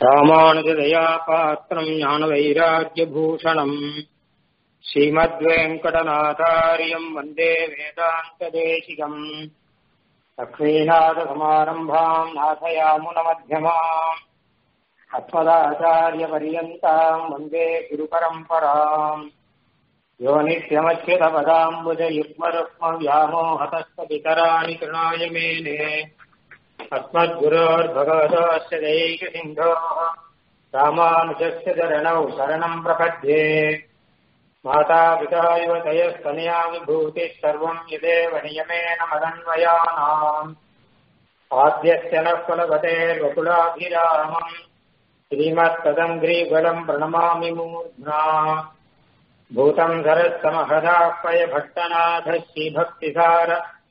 ராமானுஜதயா பாத்திரம் ஞானவைராக்கியபூஷணம் ஸ்ரீமத்வேங்கடநாதாரியம் வந்தே வேதாந்ததேசிகம் லக்ஷ்மீநாதசமாரம்பாம் நாசயாமுனமध्यமாம் அஸ்மதாச்சாரியபரியந்தாம் வந்தே குருபரம்பராம் யோ நித்யமச்சிதபதாம்புஜயுக்மருக்மவ்யாமோஹதஸ்தபிतराणि कृणाय मेने अस्मद्गुरोर्भगवतोऽस्य दैकसिन्धोः रामानुजस्य चरणौ शरणम् प्रपद्ये मातापिता युवतयस्तनया विभूतिः सर्वम् यदेव नियमेन मदन्वयानाम् आद्यस्य नः कुलपतेर्वकुलाभिरामम् श्रीमत्तदङ्घ्रीगुलम् प्रणमामि मूर्ध्ना भूतम् सरस्तमहदाह्वय भट्टनाथ श्रीभक्तिसार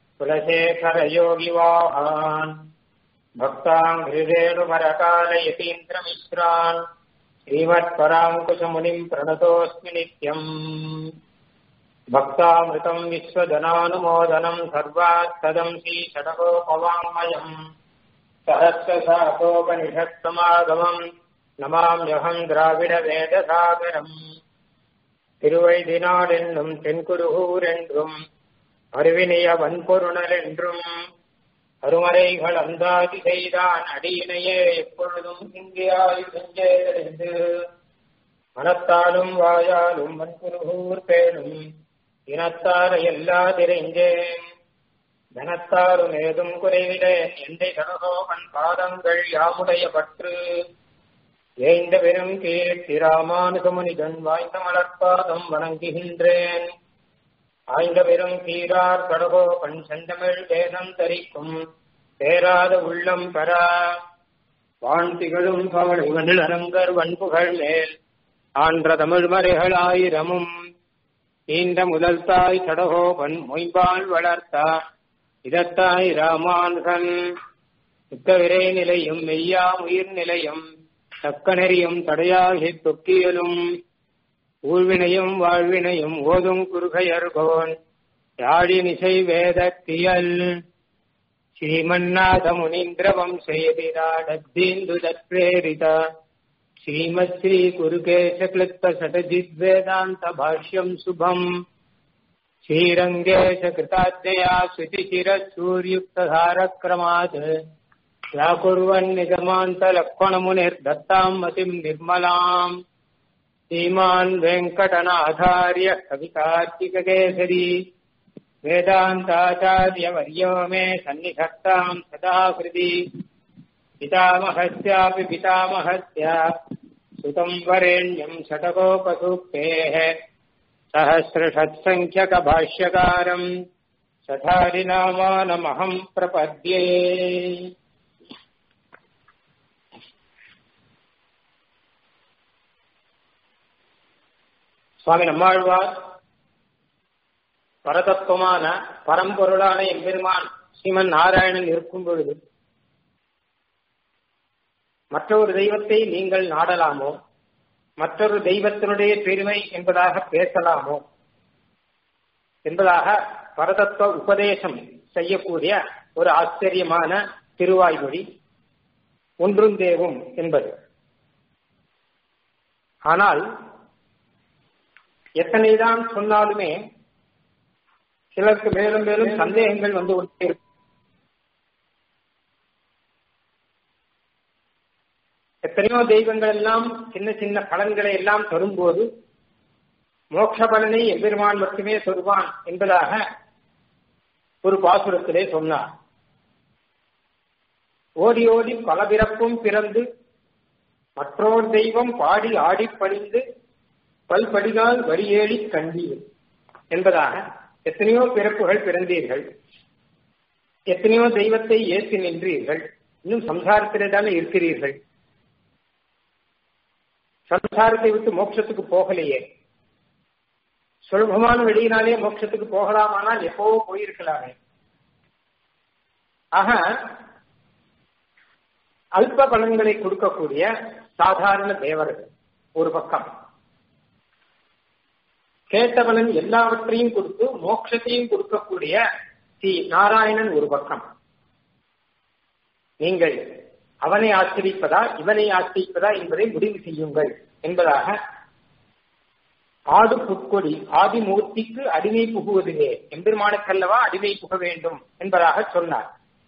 कुलशेखरयोगिवाहान् भक्ताम् हृदेणुमरकालयतीन्द्रमिश्रान् श्रीमत्पराङ्कुशमुनिम् प्रणतोऽस्मि नित्यम् भक्तामृतम् विश्वजनानुमोदनम् सर्वात्तदम् श्रीषडकोपवाङ्मयम् सहस्रशाकोपनिषत्समागमम् नमाम्यहम् द्राविडवेदसागरम् திருவைதினாடென்னும் தென்குருகூர் என்றும் அருவினைய வன்பொருணல் என்றும் அருமறைகள் அந்தாதி செய்தான் அடியினையே எப்பொழுதும் இந்தியாய் செஞ்சேதறிந்து மனத்தாலும் வாயாலும் வன்புருகூர் பேணும் இனத்தார எல்லா திரைஞ்சேன் தனத்தாலும் ஏதும் குறைவிலேன் எந்தை சடகோகன் பாதங்கள் யாமுடைய பற்று ஏய்ந்த பெரும் கீர்த்தி ராமானுகமுனிதன் வாய்ந்த மலர்பாதம் வணங்குகின்றேன் ஆய்ந்த பெரும் கீரார் கடகோ பண் செந்தமிழ் வேதம் தரிக்கும் பேராத உள்ளம் பெறா வான் திகழும் பவள் இவனில் அரங்கர் வன்புகள் மேல் ஆன்ற தமிழ் மறைகள் ஆயிரமும் ஈண்ட முதல் தாய் சடகோபன் மொய்பால் வளர்த்தா இதத்தாய் ராமானுகன் மிக்க நிலையும் மெய்யா உயிர் நிலையும் தக்க நெறியும் தடையாகி தொக்கியலும் ஊழ்வினையும் வாழ்வினையும் ஓதும் குறுகையர்கோன் யாழினிசை வேதத்தியல் ஸ்ரீமன்னாத முனீந்திர வம்சேதிராடத்தீந்து தத்ரேரித ஸ்ரீமத் ஸ்ரீ குருகேச கிளிப்த சடஜித் வேதாந்த பாஷ்யம் சுபம் ஸ்ரீரங்கேಶ कृताज्ञया श्रुतिशिरसूर्युक्तधारक्रमात् व्याकुर्वन्निगमान्तलक्ष्मणमुनिर्दत्ताम् मतिम् निर्मलाम् श्रीमान् वेङ्कटनाथार्य कवितार्किककेसरी वेदान्ताचार्यवर्यो मे सन्निधत्ताम् सदा हृदि पितामहस्यापि पितामहस्य सुतम् वरेण्यम् षटकोपसूक्तेः सहस्रषत्सङ्ख्यकभाष्यकारम् सठारिनामानमहम् प्रपद्ये சுவாமி நம்மாழ்வார் பரதத்துவமான பரம்பொருளான எம்பெருமான் ஸ்ரீமன் நாராயணன் இருக்கும் பொழுது மற்றொரு தெய்வத்தை நீங்கள் நாடலாமோ மற்றொரு தெய்வத்தினுடைய பெருமை என்பதாக பேசலாமோ என்பதாக பரதத்துவ உபதேசம் செய்யக்கூடிய ஒரு ஆச்சரியமான திருவாய்மொழி ஒன்றும் தேவும் என்பது ஆனால் எத்தனைதான் சொன்னாலுமே சிலருக்கு மேலும் மேலும் சந்தேகங்கள் வந்து கொண்டே இருக்கும் எத்தனையோ தெய்வங்கள் எல்லாம் சின்ன சின்ன பலன்களை எல்லாம் தரும்போது மோட்ச பலனை எம்பெருமான் மட்டுமே தருவான் என்பதாக ஒரு பாசுரத்திலே சொன்னார் ஓடி ஓடி பல பிறப்பும் பிறந்து மற்றோர் தெய்வம் பாடி ஆடி பணிந்து பல்படிகால் வரியேழி கண்டீர் என்பதாக எத்தனையோ பிறப்புகள் பிறந்தீர்கள் எத்தனையோ தெய்வத்தை ஏற்றி நின்றீர்கள் இன்னும் சம்சாரத்திலே தானே இருக்கிறீர்கள் சம்சாரத்தை விட்டு மோட்சத்துக்கு போகலையே சுலபமான வெளியினாலே மோட்சத்துக்கு போகலாமானால் எப்போ போயிருக்கலாமே ஆக அல்ப பலன்களை கொடுக்கக்கூடிய சாதாரண தேவர்கள் ஒரு பக்கம் கேட்ட பலன் எல்லாவற்றையும் கொடுத்து மோட்சத்தையும் கொடுக்கக்கூடிய ஸ்ரீ நாராயணன் ஒரு பக்கம் நீங்கள் அவனை ஆசிரிப்பதா இவனை ஆசிரிப்பதா என்பதை முடிவு செய்யுங்கள் என்பதாக ஆடு புட்கொடி ஆதிமூர்த்திக்கு அடிமை புகுவதுவே எம்பெருமானுக்கல்லவா அடிமை புக வேண்டும் என்பதாக சொன்னார்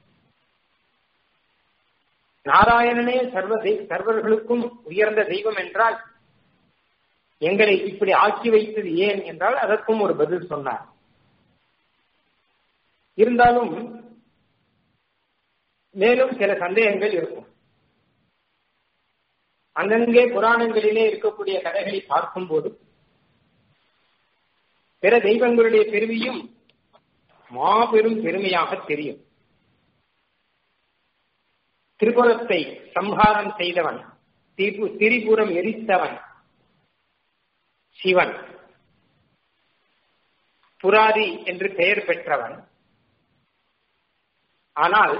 நாராயணனே சர்வ சர்வர்களுக்கும் உயர்ந்த தெய்வம் என்றால் எங்களை இப்படி ஆக்கி வைத்தது ஏன் என்றால் அதற்கும் ஒரு பதில் சொன்னார் இருந்தாலும் மேலும் சில சந்தேகங்கள் இருக்கும் அங்கங்கே புராணங்களிலே இருக்கக்கூடிய கதைகளை பார்க்கும்போது பிற தெய்வங்களுடைய பெருமையும் மாபெரும் பெருமையாக தெரியும் திரிபுரத்தை சம்ஹாரம் செய்தவன் திரிபுரம் எரித்தவன் சிவன் புராரி என்று பெயர் பெற்றவன் ஆனால்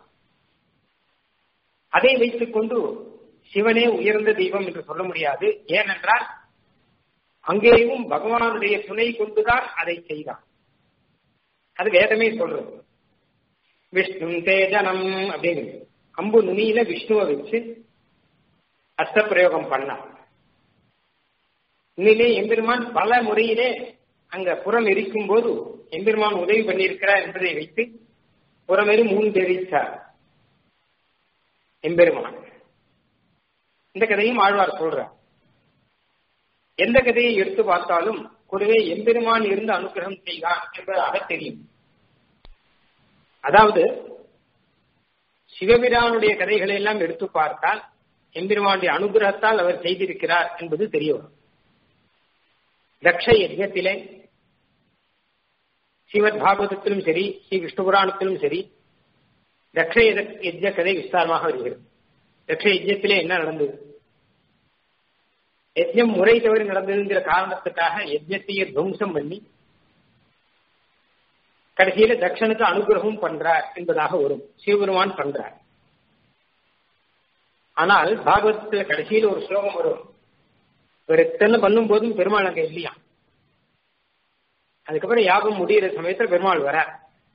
அதை வைத்துக் கொண்டு சிவனே உயர்ந்த தெய்வம் என்று சொல்ல முடியாது ஏனென்றால் அங்கேயும் பகவானுடைய துணை கொண்டுதான் அதை செய்தான் அது வேதமே சொல்றது விஷ்ணு தேஜனம் அப்படின்னு அம்பு நுனியில விஷ்ணுவை வச்சு அஸ்த பிரயோகம் பண்ணான் உண்மையிலே எம்பெருமான் பல முறையிலே அங்க புறம் எரிக்கும் போது எம்பெருமான் உதவி பண்ணியிருக்கிறார் என்பதை வைத்து புறமெறி மூன்றெரித்தார் எம்பெருமான் இந்த கதையும் ஆழ்வார் சொல்றார் எந்த கதையை எடுத்து பார்த்தாலும் கூடவே எம்பெருமான் இருந்து அனுகிரகம் செய்தான் என்பதாக தெரியும் அதாவது சிவபிரானுடைய கதைகளை எல்லாம் எடுத்து பார்த்தால் எம்பெருமானுடைய அனுகிரகத்தால் அவர் செய்திருக்கிறார் என்பது தெரிய வரும் தக்ஷ யஜ்யத்திலே ஸ்ரீமத் பாகவதத்திலும் சரி ஸ்ரீ விஷ்ணு புராணத்திலும் சரி தக்ஷ யஜ்ய கதை விஸ்தாரமாக வருகிறது தக்ஷ யஜ்யத்திலே என்ன நடந்தது யஜ்யம் முறை தவறி நடந்ததுங்கிற காரணத்துக்காக யஜ்யத்தையே துவம்சம் பண்ணி கடைசியில தக்ஷனுக்கு அனுகிரகம் பண்றார் என்பதாக வரும் சிவபெருமான் பண்றார் ஆனால் பாகவதத்துல கடைசியில ஒரு ஸ்லோகம் வரும் இவர் இத்தனை பண்ணும் போதும் பெருமாள் அங்க இல்லையா அதுக்கப்புறம் யாகம் முடிகிற சமயத்துல பெருமாள் வர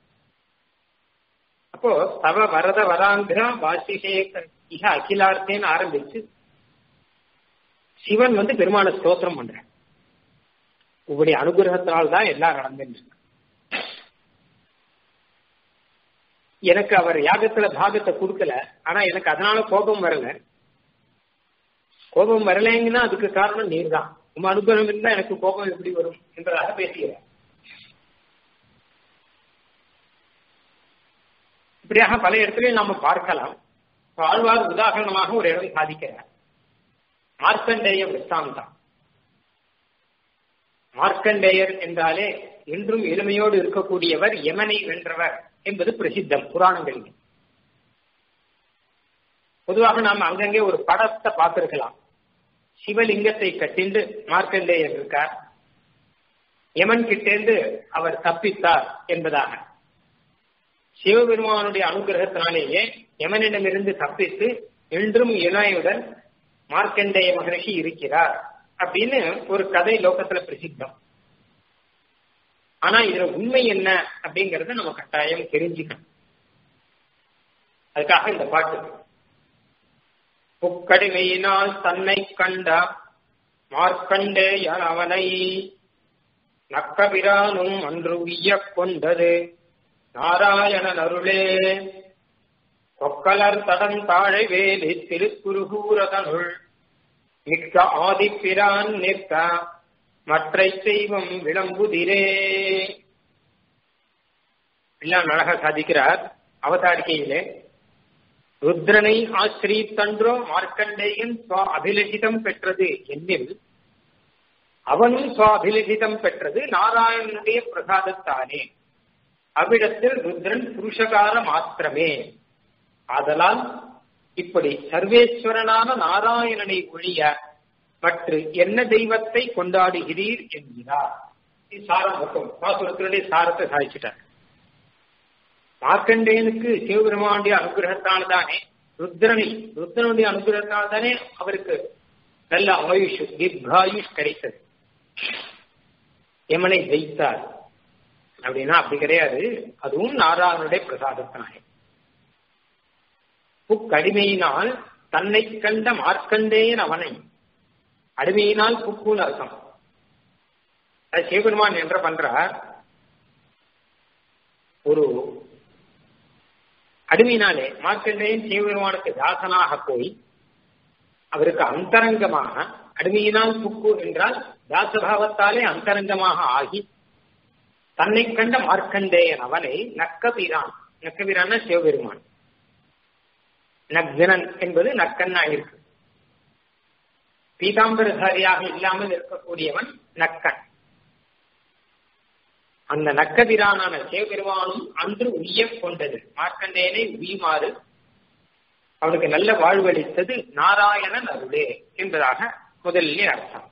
அப்போ தவ வரத வராந்திரா வாசிஷே இக அகிலார்த்தேன்னு ஆரம்பிச்சு சிவன் வந்து பெருமாளை ஸ்தோத்திரம் பண்ற உங்களுடைய அனுகிரகத்தினால் தான் எல்லாம் நடந்துன்னு எனக்கு அவர் யாகத்துல பாகத்தை கொடுக்கல ஆனா எனக்கு அதனால கோபம் வரல கோபம் வரலைங்கன்னா அதுக்கு காரணம் நீர் தான் உங்க அனுகிரகம் இருந்தா எனக்கு கோபம் எப்படி வரும் என்பதாக பேசுகிறார் இப்படியாக பல இடத்துலையும் நாம பார்க்கலாம் ஆழ்வார் உதாரணமாக ஒரு இடம் சாதிக்கிறார் மார்க்கண்டேய விற்த்தாந்தம் மார்க்கண்டேயர் என்றாலே என்றும் எளிமையோடு இருக்கக்கூடியவர் யமனை வென்றவர் என்பது பிரசித்தம் புராணங்களில் பொதுவாக நாம் அங்கங்கே ஒரு படத்தை பார்த்திருக்கலாம் சிவலிங்கத்தை கட்டிண்டு மார்க்கண்டேயர் இருக்கார் யமன் கிட்டேந்து அவர் தப்பித்தார் என்பதாக சிவபெருமானுடைய அனுகிரகத்தினாலேயே யமனிடமிருந்து தப்பித்து என்றும் இணையுடன் மார்க்கண்டேய மகரிஷி இருக்கிறார் அப்படின்னு ஒரு கதை லோகத்துல பிரசித்தம் ஆனா இதுல உண்மை என்ன அப்படிங்கறத நம்ம கட்டாயம் தெரிஞ்சுக்கணும் அதுக்காக இந்த பாட்டு புக்கடிமையினால் தன்னை கண்ட மார்க்கண்டேயன் அவனை நக்கபிரானும் அன்று உய்ய கொண்டது நாராயணன் அருளே கொக்கலர் தடம் தாழை வேலி திருக்குருகூரதனுள் மிக்க ஆதிப்பிரான் நிற்க மற்றை தெய்வம் விளம்புதிரே எல்லாம் அழகா சாதிக்கிறார் அவதாரிகையிலே ருத்ரனை ஆசிரியத்தன்றோ மார்க்கண்டேயன் சுவ அபிலஷிதம் பெற்றது என்னில் அவனும் சுவ அபிலஷிதம் பெற்றது நாராயணனுடைய பிரசாதத்தானே அவ்விடத்தில் ருத்ரன் புருஷகார மாத்திரமே ஆதலால் இப்படி சர்வேஸ்வரனான நாராயணனை ஒழிய மற்ற என்ன தெய்வத்தை கொண்டாடுகிறீர் என்கிறார் சாரம் மொத்தம் பாசுரத்தினுடைய சாரத்தை சாதிச்சிட்டார் மார்க்கண்டேயனுக்கு சிவபெருமானுடைய அனுகிரகத்தால் தானே ருத்ரனை ருத்ரனுடைய அனுகிரகத்தால் தானே அவருக்கு நல்ல ஆயுஷ் தீர்காயுஷ் கிடைத்தது யமனை ஜெயித்தார் அப்படின்னா அப்படி கிடையாது அதுவும் நாராயணனுடைய பிரசாதத்தினாலே புக்கடிமையினால் தன்னை கண்ட மார்க்கண்டேன் அவனை அடிமையினால் புக்குன்னு அர்த்தம் அது சிவபெருமான் என்ற பண்றார் ஒரு அடிமையினாலே மார்க்கண்டேயன் சிவபெருமானுக்கு தாசனாக போய் அவருக்கு அந்தரங்கமாக அடிமையினால் புக்கு என்றால் தாசபாவத்தாலே அந்தரங்கமாக ஆகி தன்னை கண்ட மார்க்கண்டேயன் அவனை நக்கபிரான் நக்கபிரான சிவபெருமான் நக்ஜனன் என்பது நக்கன்னா இருக்கு பீதாம்பரதாரியாக இல்லாமல் இருக்கக்கூடியவன் நக்கன் அந்த நக்கபிரானான சிவபெருமானும் அன்று உய்ய கொண்டது மார்க்கண்டேயனை உயுமாறு அவனுக்கு நல்ல வாழ்வளித்தது நாராயணன் அருளே என்பதாக முதலில் அர்த்தம்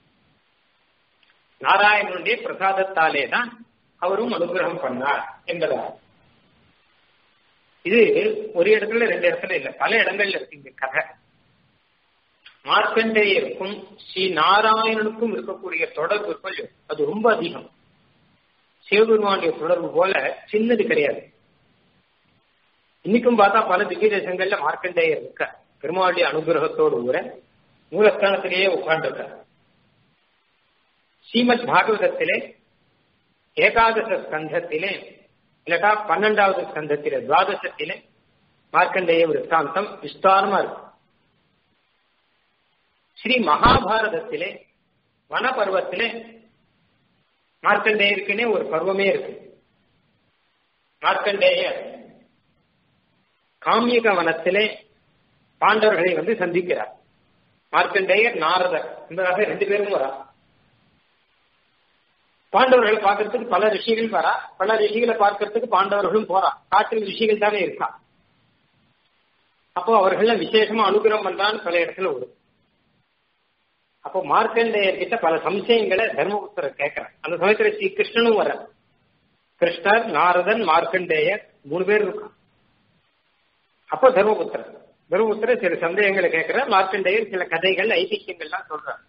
நாராயணனுடைய பிரசாதத்தாலே தான் அவரும் அனுகிரகம் பண்ணார் என்பதாக இது ஒரு இடத்துல ரெண்டு இடத்துல இல்ல பல இடங்கள்ல இருக்கு இந்த கதை மார்க்கண்டேயருக்கும் ஸ்ரீ நாராயணனுக்கும் இருக்கக்கூடிய தொடர்பு கொஞ்சம் அது ரொம்ப அதிகம் சிவபெருமானுடைய தொடர்பு போல சின்னது கிடையாது இன்னைக்கும் பார்த்தா பல திவ்ய தேசங்கள்ல மார்க்கண்டேயர் இருக்க பெருமாளுடைய அனுகிரகத்தோடு கூட மூலஸ்தானத்திலேயே உட்கார்ந்துருக்க ஸ்ரீமத் பாகவதத்திலே ஏகாதச ஸ்கந்தத்திலே இல்லாட்டா பன்னெண்டாவது ஸ்கந்தத்திலே துவாதசத்திலே மார்க்கண்டேய விற்த்தாந்தம் விஸ்தாரமா இருக்கு ஸ்ரீ மகாபாரதத்திலே வனபர்வத்திலே மார்க்கண்டேயருக்குன்னே ஒரு பருவமே இருக்கு மார்க்கண்டேயர் காமியக வனத்திலே பாண்டவர்களை வந்து சந்திக்கிறார் மார்க்கண்டேயர் நாரதர் என்பதாக ரெண்டு பேரும் வரா பாண்டவர்களை பார்க்கறதுக்கு பல ரிஷிகள் வரா பல ரிஷிகளை பார்க்கறதுக்கு பாண்டவர்களும் போறா காட்டில் ரிஷிகள் தானே இருக்கா அப்போ அவர்கள் விசேஷமா அனுகிரகம் பண்றான்னு பல இடத்துல வரும் அப்போ மார்க்கண்டேயர் கிட்ட பல சம்சயங்களை தர்மபுத்திரர் கேட்கிறார் அந்த சமயத்துல ஸ்ரீ கிருஷ்ணனும் வர கிருஷ்ணர் நாரதன் மார்க்கண்டேயர் மூணு பேர் இருக்கான் அப்போ தர்மபுத்திரர் தர்மபுத்திரர் சில சந்தேகங்களை கேட்கிறார் மார்க்கண்டேயர் சில கதைகள் ஐதிஹ்யங்கள்லாம் சொல்றார்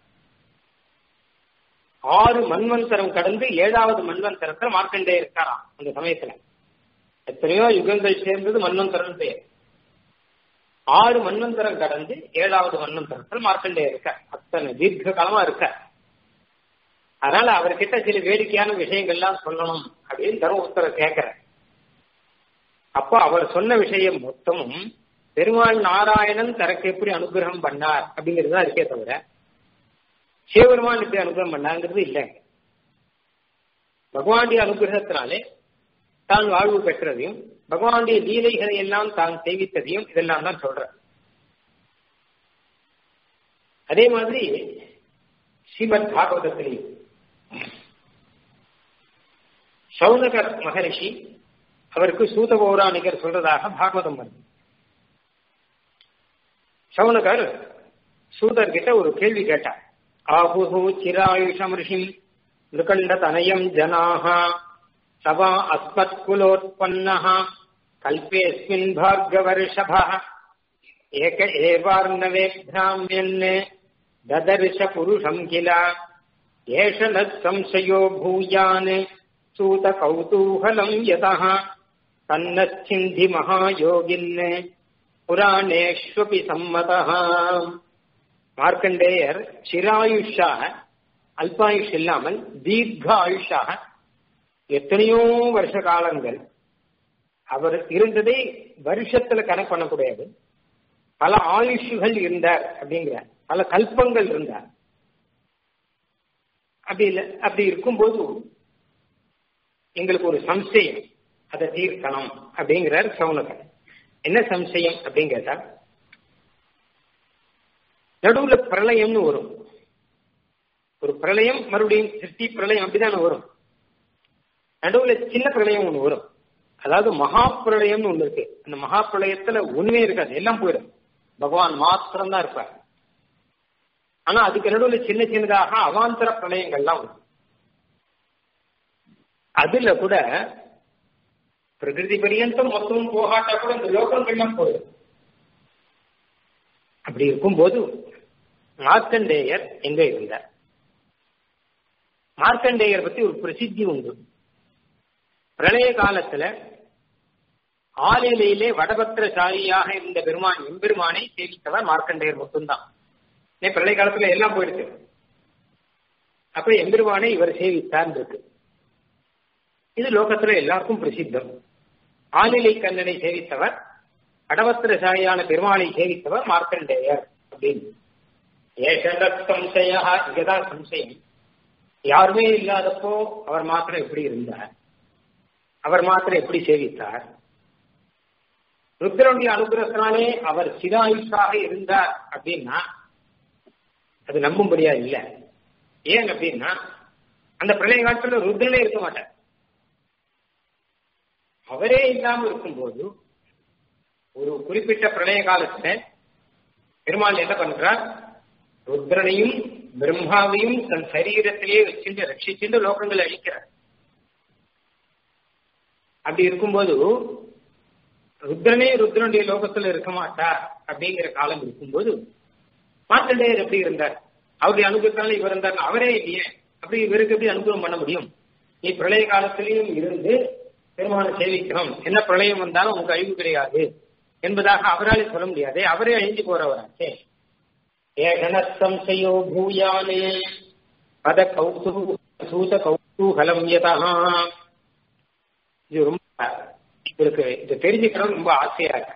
ஆறு மன்வந்தரம் கடந்து ஏழாவது மன்வந்தரத்தில் மார்க்கண்டேயர் இருக்காராம் அந்த சமயத்துல எத்தனையோ யுகங்கள் சேர்ந்தது மன்வந்தரம் பெயர் ஆறு மன்வந்தரம் கடந்து ஏழாவது மன்வந்தரத்தில் மார்க்கண்டேயர் இருக்க அத்தனை தீர்க்க காலமா இருக்க அதனால அவர்கிட்ட சில வேடிக்கையான விஷயங்கள்லாம் சொல்லணும் அப்படின்னு தர்மபுத்திரர் கேட்கிற அப்போ அவர் சொன்ன விஷயம் மொத்தமும் பெருமாள் நாராயணன் தனக்கு எப்படி அனுகிரகம் பண்ணார் அப்படிங்கிறது தான் இருக்கே தவிர சிவபெருமான் எப்படி அனுகிரகம் பண்ணாங்கிறது இல்லை பகவானுடைய அனுகிரகத்தினாலே தான் வாழ்வு பெற்றதையும் பகவானுடைய லீலைகளை எல்லாம் தான் சேவித்ததையும் இதெல்லாம் தான் சொல்ற அதே மாதிரி ஸ்ரீமத் பாகவதத்திலையும் சௌனகர் மகரிஷி அவருக்கு சூத பௌராணிகர் சொல்றதாக பாகவதம் வருது சௌனகர் சூதர் கிட்ட ஒரு கேள்வி கேட்டார் ஆகுஹு சிராயுஷம் ரிஷிம் நிருகண்ட தனயம் ஜனாக சவா அஸ்மத் குலோத்பன்னः கல்பேஸ்மின் भार्गवर्षभः एक एवार्णवे भ्राम्यन् ददर्श पुरुषम् किल एष न संशयो भूयान् सूतकौतूहलम् यतः तन्नच्छिन्धि महायोगिन् புராணேஷ்வபி சம்மதः மார்க்கண்டேயர் சிராயுஷாக அல்பாயுஷ் இல்லாமல் தீர்க்க ஆயுஷாக எத்தனையோ வருஷ காலங்கள் அவர் இருந்ததே வருஷத்துல கணக்கு பண்ணக்கூடியது பல ஆயுஷுகள் இருந்தார் அப்படிங்கிற பல கல்பங்கள் இருந்தார் அப்படி இல்லை அப்படி இருக்கும்போது எங்களுக்கு ஒரு சம்சயம் அதை தீர்க்கணும் அப்படிங்கிறார் சவுனகர் என்ன சம்சயம் அப்படின்னு கேட்டா நடுவுல பிரளயம்னு வரும் ஒரு பிரளயம் மறுபடியும் சிருஷ்டி பிரளயம் அப்படிதானே வரும் நடுவுல சின்ன பிரளயம் ஒண்ணு வரும் அதாவது மகா பிரளயம்னு ஒண்ணு இருக்கு அந்த மகா பிரளயத்துல ஒண்ணுமே இருக்காது எல்லாம் போயிடும் பகவான் மாத்திரம் தான் இருப்பார் ஆனா அதுக்கு நடுவுல சின்ன சின்னதாக அவாந்தர பிரளயங்கள்லாம் வரும் அதுல கூட பிரகிருதி பரியந்தம் மொத்தம் போகாட்டா கூட இந்த லோகங்கள்லாம் போயிடும் அப்படி இருக்கும்போது மார்க்கண்டேயர் எங்க இருந்தார் மார்க்கண்டேயர் பத்தி ஒரு பிரசித்தி உண்டு பிரளய காலத்துல ஆளிலையிலே வடபத்திரசாரியாக இருந்த பெருமான் எம்பெருமானை சேவித்தவர் மார்க்கண்டேயர் மட்டும்தான் பிரளய காலத்துல எல்லாம் போயிடுச்சு அப்படி எம்பெருமானை இவர் சேவித்தார் இருக்கு இது லோகத்துல எல்லாருக்கும் பிரசித்தம் ஆளிலை கண்ணனை சேவித்தவர் வடபத்திரசாரியான பெருமாளை சேவித்தவர் மார்க்கண்டேயர் அப்படின்னு ஏஷன சம்சயா இங்கதான் சம்சயம் யாருமே இல்லாதப்போ அவர் மாத்திரம் எப்படி இருந்தார் அவர் மாத்திரம் எப்படி சேவித்தார் ருத்ரனுடைய அனுகிரகத்தினாலே அவர் சிதாயுஷாக இருந்தார் அப்படின்னா அது நம்பும்படியா இல்ல ஏன் அப்படின்னா அந்த பிரளய காலத்துல ருத்ரனே இருக்க மாட்டார் அவரே இல்லாம இருக்கும்போது ஒரு குறிப்பிட்ட பிரளய காலத்துல பெருமாள் என்ன பண்றார் ருத்ரனையும் பிரம்மாவையும் தன் சரீரத்திலேயே வச்சுட்டு ரட்சிச்சுட்டு லோகங்களை அழிக்கிறார் அப்படி இருக்கும்போது ருத்ரனே ருத்ரனுடைய லோகத்துல இருக்க மாட்டார் அப்படிங்கிற காலம் இருக்கும்போது மார்க்கண்டேயர் எப்படி இருந்தார் அவருடைய அனுகிரகத்தால இவர் இருந்தார் அவரே இல்லையே அப்படி இவருக்கு எப்படி அனுகிரகம் பண்ண முடியும் நீ பிரளய காலத்திலையும் இருந்து பெருமான சேவிக்கணும் என்ன பிரளயம் வந்தாலும் உங்க அழிவு கிடையாது என்பதாக அவராலே சொல்ல முடியாது அவரே அழிஞ்சு போறவராச்சே ஏகன சம்சயோ பூயானே பத கௌது சூத கௌதூகலம் யதா இது ரொம்ப இவருக்கு இதை தெரிஞ்சுக்கணும் ரொம்ப ஆசையா இருக்கு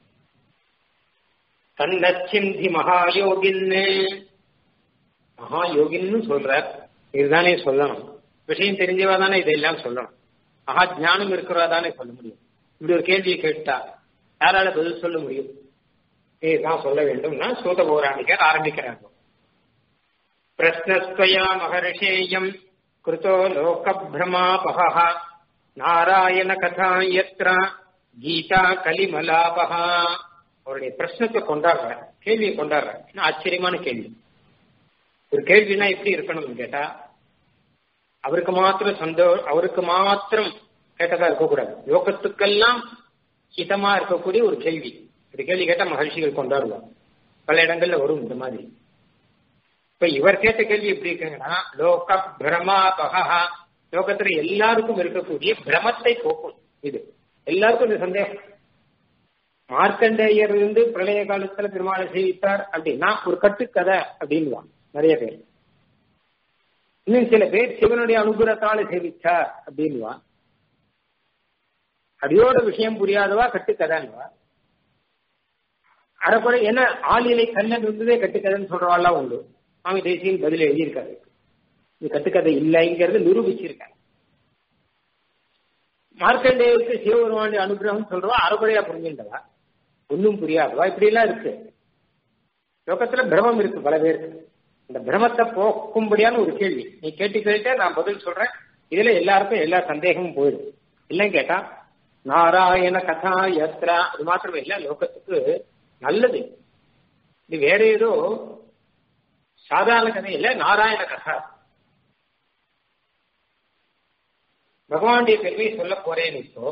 தன்னச்சிந்தி மகாயோகின்னு மகாயோகின்னு சொல்றார் இதுதானே சொல்லணும் விஷயம் தெரிஞ்சவா தானே இதெல்லாம் சொல்லணும் மகா ஜானம் இருக்கிறவா தானே சொல்ல முடியும் இப்படி ஒரு கேள்வியை கேட்டா யாரால பதில் சொல்ல முடியும் இதுதான் சொல்ல வேண்டும்னா சூத பௌராணிகர் ஆரம்பிக்கிறாங்க பிரஸ்னஸ்வயா மகர்ஷேயம் கிருதோ லோக பிரமாபக நாராயண கதா எத்திர கீதா கலிமலாபகா அவருடைய பிரச்சனத்தை கொண்டாடுற கேள்வியை கொண்டாடுற ஆச்சரியமான கேள்வி ஒரு கேள்வினா எப்படி இருக்கணும்னு கேட்டா அவருக்கு மாத்திரம் சந்தோ அவருக்கு மாத்திரம் கேட்டதா இருக்கக்கூடாது லோகத்துக்கெல்லாம் ஹிதமா இருக்கக்கூடிய ஒரு கேள்வி இந்த கேள்வி கேட்டா மகர்ஷிகள் கொண்டாடுவாங்க பல இடங்கள்ல வரும் இந்த மாதிரி இப்ப இவர் கேட்ட கேள்வி எப்படி இருக்குங்கன்னா லோக பிரமாபகா லோகத்துல எல்லாருக்கும் இருக்கக்கூடிய பிரமத்தை போக்கும் இது எல்லாருக்கும் இந்த சந்தேகம் மார்க்கண்டேயர் இருந்து பிரளய காலத்துல பெருமாளை சேவித்தார் அப்படின்னா ஒரு கட்டுக்கதை அப்படின்வான் நிறைய பேர் இன்னும் சில பேர் சிவனுடைய அனுகிரகத்தால சேவிச்சார் அப்படின்வான் அடியோட விஷயம் புரியாதவா கட்டுக்கதைன்வா அரைக்குறை என்ன ஆளிலை கண்ணன் இருந்ததே கட்டுக்கதைன்னு சொல்றவாள்லாம் உண்டு சுவாமி தேசியின் பதில் எழுதியிருக்காரு இது கட்டுக்கதை இல்லைங்கிறது நிரூபிச்சிருக்காங்க மார்க்கண்டேயருக்கு சிவபெருமானுடைய அனுகிரகம் சொல்றவா அரைக்குறையா புரிஞ்சுட்டவா ஒன்னும் புரியாதவா இப்படி எல்லாம் இருக்கு லோகத்துல பிரமம் இருக்கு பல பேருக்கு இந்த பிரமத்தை போக்கும்படியான ஒரு கேள்வி நீ கேட்டு கேட்டே நான் பதில் சொல்றேன் இதுல எல்லாருக்கும் எல்லா சந்தேகமும் போயிடும் இல்லைன்னு கேட்டா நாராயண கதா யாத்ரா அது மாத்திரமே இல்ல லோகத்துக்கு நல்லது இது வேற ஏதோ சாதாரண கதை இல்ல நாராயண கதா பகவானுடைய பெருமையை சொல்ல போறேன் இப்போ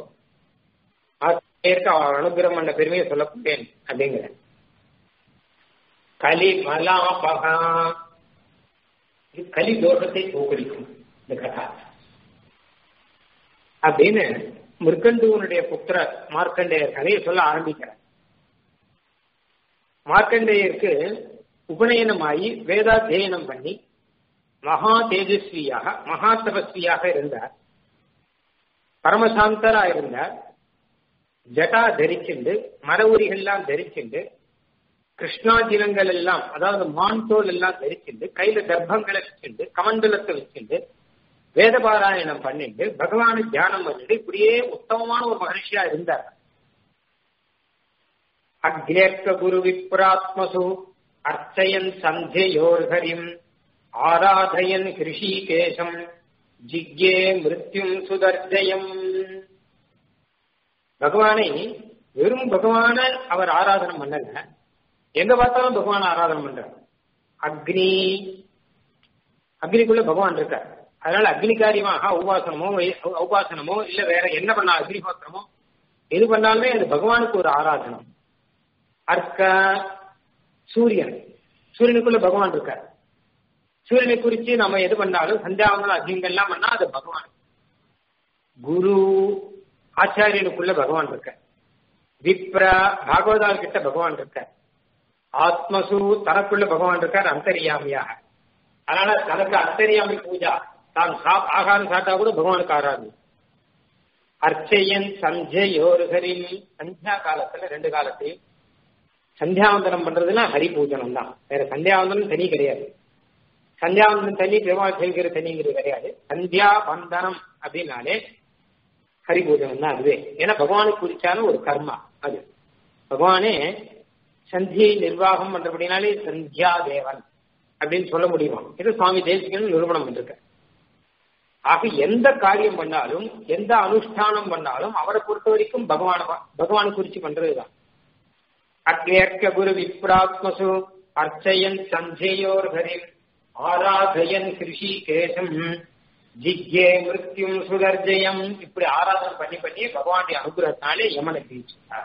அவன் அனுகிரகம் பண்ண பெருமையை சொல்ல போறேன் அப்படிங்கிற கலி மலாபகா இது கலி தோஷத்தை போக்கடிக்கும் இந்த கதா அப்படின்னு மிருகண்டுவனுடைய புத்திரர் மார்க்கண்டேயர் கதையை சொல்ல ஆரம்பிக்கிறார் மார்க்கண்டேயருக்கு உபநயனமாகி வேதாத்தியனம் பண்ணி மகா தேஜஸ்வியாக மகா தபஸ்வியாக இருந்தார் பரமசாந்தரா இருந்தார் ஜட்டா தரிச்சுண்டு மர உரிகள்லாம் தரிச்சுண்டு கிருஷ்ணாஜிலங்கள் எல்லாம் அதாவது மான் தோல் எல்லாம் தரிச்சுண்டு கையில தர்ப்பங்களை வச்சுண்டு கமண்டலத்தை வச்சுண்டு வேத பாராயணம் பண்ணிட்டு பகவானை தியானம் பண்ணிட்டு இப்படியே உத்தமமான ஒரு மகர்ஷியா இருந்தார் அக்னேர்க்க குரு விப்ராத்மசு அர்ச்சயன் சந்தேயோர்ஹரிம் ஆராதயன் ஹிருஷிகேசம் ஜிக்யே மிருத்யும் சுதர்ஜயம் பகவானை வெறும் பகவான அவர் ஆராதனம் பண்ணல எங்க பார்த்தாலும் பகவான் ஆராதனம் பண்றார் அக்னி அக்னிக்குள்ள பகவான் இருக்கார் அதனால அக்னி காரியமாக உபாசனமோ உபாசனமோ இல்ல வேற என்ன பண்ணா அக்னிஹோத்திரமோ எது பண்ணாலுமே அது பகவானுக்கு ஒரு ஆராதனம் அர்க்க சூரியன் சூரியனுக்குள்ள பகவான் இருக்கார் சூரியனை குறிச்சு நம்ம எது பண்ணாலும் சந்தியாவனம் அக்னிங்கள்லாம் பண்ணா அது பகவான் குரு ஆச்சாரியனுக்குள்ள பகவான் இருக்க விப்ர பாகவதால் கிட்ட பகவான் இருக்கார் ஆத்மசு தனக்குள்ள பகவான் இருக்கார் அந்தரியாமியாக அதனால தனக்கு அந்தரியாமி பூஜா தான் ஆகாரம் சாட்டா கூட பகவானுக்கு ஆராதனை அர்ச்சையன் சஞ்சயோருகரின் சந்தியா காலத்துல ரெண்டு காலத்தையும் சந்தியாவந்தனம் பண்றதுன்னா ஹரி பூஜனம் தான் வேற சந்தியாவந்தனம் தனி கிடையாது சந்தியாவந்தனம் தனி பெருமாள் செய்கிற தனிங்கிறது கிடையாது சந்தியா வந்தனம் அப்படின்னாலே ஹரி பூஜனம் தான் அதுவே ஏன்னா பகவானுக்கு குறிச்சான ஒரு கர்மா அது பகவானே சந்தியை நிர்வாகம் பண்றபடினாலே சந்தியா தேவன் அப்படின்னு சொல்ல முடியுமா இது சுவாமி தேசிகன் நிரூபணம் பண்ணிருக்க ஆக எந்த காரியம் பண்ணாலும் எந்த அனுஷ்டானம் பண்ணாலும் அவரை பொறுத்த வரைக்கும் பகவான பகவானை குறிச்சு பண்றதுதான் அக்னேர்க்க குரு விப்ராத்மசு அர்ச்சயன் சஞ்சயோர் ஹரிம் ஆராதயன் கிருஷி கேசம் ஜிக்யே மிருத்யும் சுதர்ஜயம் இப்படி ஆராதனை பண்ணி பண்ணி பகவானுடைய அனுகிரகத்தினாலே யமனை ஜெயிச்சார்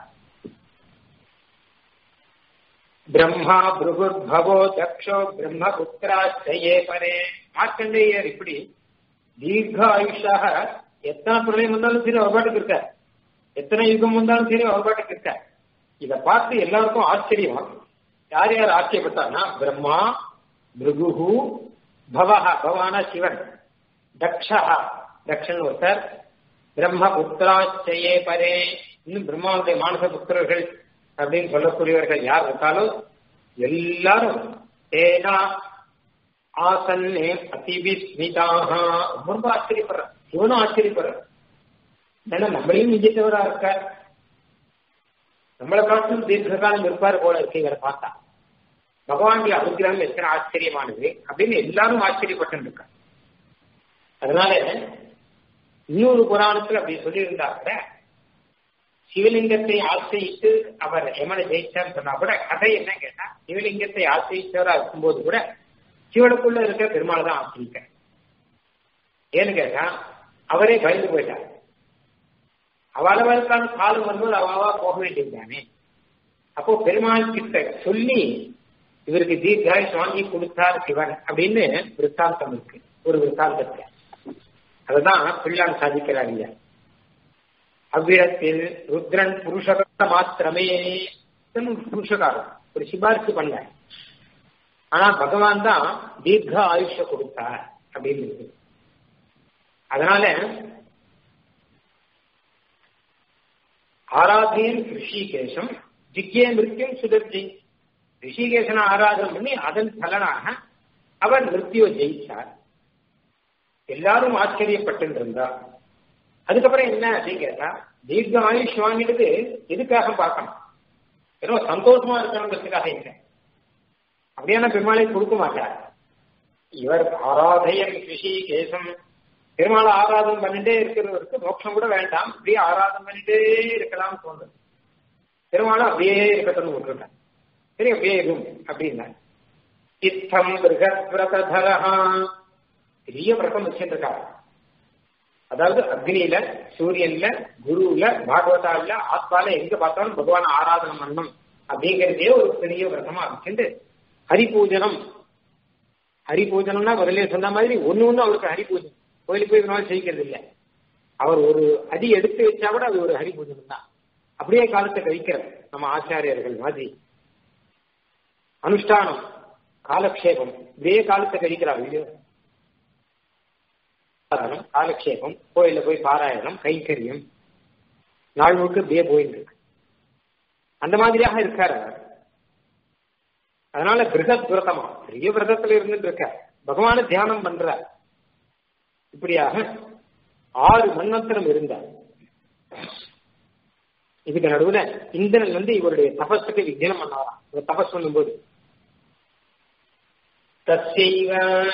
பிரம்மா பிருகுர்பவோ தக்ஷோ பிரம்மபுத்திராச்சயே பரே மார்க்கண்டேயர் இப்படி தீர்க்க ஆயுஷாக எத்தனை பிரளயம் வந்தாலும் சரி அவர்பாட்டுக்கு இருக்க எத்தனை யுகம் வந்தாலும் சரி அவர்பாட்டுக்கு இருக்க இதை பார்த்து எல்லாருக்கும் ஆச்சரியமா யார் யார் ஆச்சரியப்பட்டானா பிரம்மா பிருகு பவஹ பவானா சிவன் தக்ஷா தக்ஷன் ஒருத்தர் பிரம்ம புத்திராச்சயே பரே இன்னும் பிரம்மாவுடைய மானச புத்திரர்கள் அப்படின்னு சொல்லக்கூடியவர்கள் யார் இருக்காலும் எல்லாரும் ஏனா ஆசன்னே அதிபிஸ்மிதாக ரொம்ப ஆச்சரியப்படுற இவனும் ஆச்சரியப்படுற ஏன்னா நம்மளையும் விஜயித்தவரா இருக்க நம்மளை காட்டிலும் தீர்க்க காலம் இருப்பார் போல இருக்கு இவரை பார்த்தா பகவானுடைய அனுகிரகம் எத்தனை ஆச்சரியமானது அப்படின்னு எல்லாரும் ஆச்சரியப்பட்டு இருக்க அதனால இன்னொரு புராணத்துல அப்படி சொல்லியிருந்தா கூட சிவலிங்கத்தை ஆசிரியித்து அவர் யமனை ஜெயிச்சார்னு சொன்னா கூட கதை என்ன கேட்டா சிவலிங்கத்தை ஆசிரியிச்சவரா இருக்கும்போது கூட சிவனுக்குள்ள இருக்கிற பெருமாள் தான் ஆசிரிக்க ஏன்னு கேட்டா அவரே பயந்து போயிட்டார் அவளவளுக்கான காலம் வரும்போது அவாவா போக வேண்டியதுதானே அப்போ பெருமாள் கிட்ட சொல்லி இவருக்கு தீர்காயுஷ் வாங்கி கொடுத்தார் சிவன் அப்படின்னு விற்த்தாந்தம் இருக்கு ஒரு விற்த்தாந்தத்துல அதுதான் பிள்ளான் சாதிக்கிறாங்க அவ்விடத்தில் ருத்ரன் புருஷகார மாத்திரமே புருஷகாரம் ஒரு சிபாரிசு பண்ண ஆனா பகவான் தான் தீர்க்க ஆயுஷ கொடுத்தார் அப்படின்னு இருக்கு அதனால ஆராதியன் ரிஷிகேசம் ஜிக்கே மிருத்தியும் சுதர்ஜி ரிஷிகேசனை ஆராதனை பண்ணி அதன் பலனாக அவர் மிருத்தியோ ஜெயிச்சார் எல்லாரும் ஆச்சரியப்பட்டு இருந்தா அதுக்கப்புறம் என்ன அப்படின்னு கேட்டா தீர்க்க ஆயுஷ் வாங்கினது எதுக்காக பார்க்கணும் ஏதோ சந்தோஷமா இருக்கணுங்கிறதுக்காக இல்லை அப்படியான பெருமாளை கொடுக்க மாட்டார் இவர் ஆராதயன் ரிஷி கேசம் பெருமாளை ஆராதனை பண்ணிட்டே இருக்கிறவருக்கு மோட்சம் கூட வேண்டாம் அப்படியே ஆராதனை பண்ணிட்டே இருக்கலாம்னு தோன்றுது பெருமாளை அப்படியே இருக்கட்டும் விட்டுருக்காங்க சரி அப்படியே இருக்கும் அப்படின்னா இத்தம் மிருகத்ரதரஹா பெரிய விரதம் வச்சுருக்காங்க அதாவது அக்னியில சூரியன்ல குருவுல பாகவதால ஆத்மால எங்க பார்த்தாலும் பகவான் ஆராதனை பண்ணணும் அப்படிங்கிறதே ஒரு பெரிய விரதமா வச்சுட்டு ஹரிபூஜனம் ஹரிபூஜனம்னா முதல்ல சொன்ன மாதிரி ஒன்னு ஒண்ணு அவருக்கு ஹரிபூஜனம் கோயிலுக்கு போய் நாள் செய்கிறது இல்லை அவர் ஒரு அடி எடுத்து வச்சா கூட அது ஒரு ஹரிபூஜனம் தான் அப்படியே காலத்தை கழிக்கிறது நம்ம ஆச்சாரியர்கள் மாதிரி அனுஷ்டானம் காலக்ஷேபம் இதே காலத்தை கழிக்கிறார் இல்லையோ காலக்ஷேபம் கோயில போய் பாராயணம் கைங்கரியம் நாள் முழுக்க இப்படியே போயிட்டு இருக்கு அந்த மாதிரியாக இருக்கார் அவர் அதனால பிருகத் விரதமா பெரிய விரதத்துல இருந்துட்டு இருக்க பகவான தியானம் பண்ற இப்படியாக ஆறு மன்வத்திரம் இருந்தார் இதுக்கு நடுவுல இந்திரன் வந்து இவருடைய தபஸுக்கு வித்தியனம் பண்ணாராம் இவர் தபஸ் பண்ணும்போது தசைவ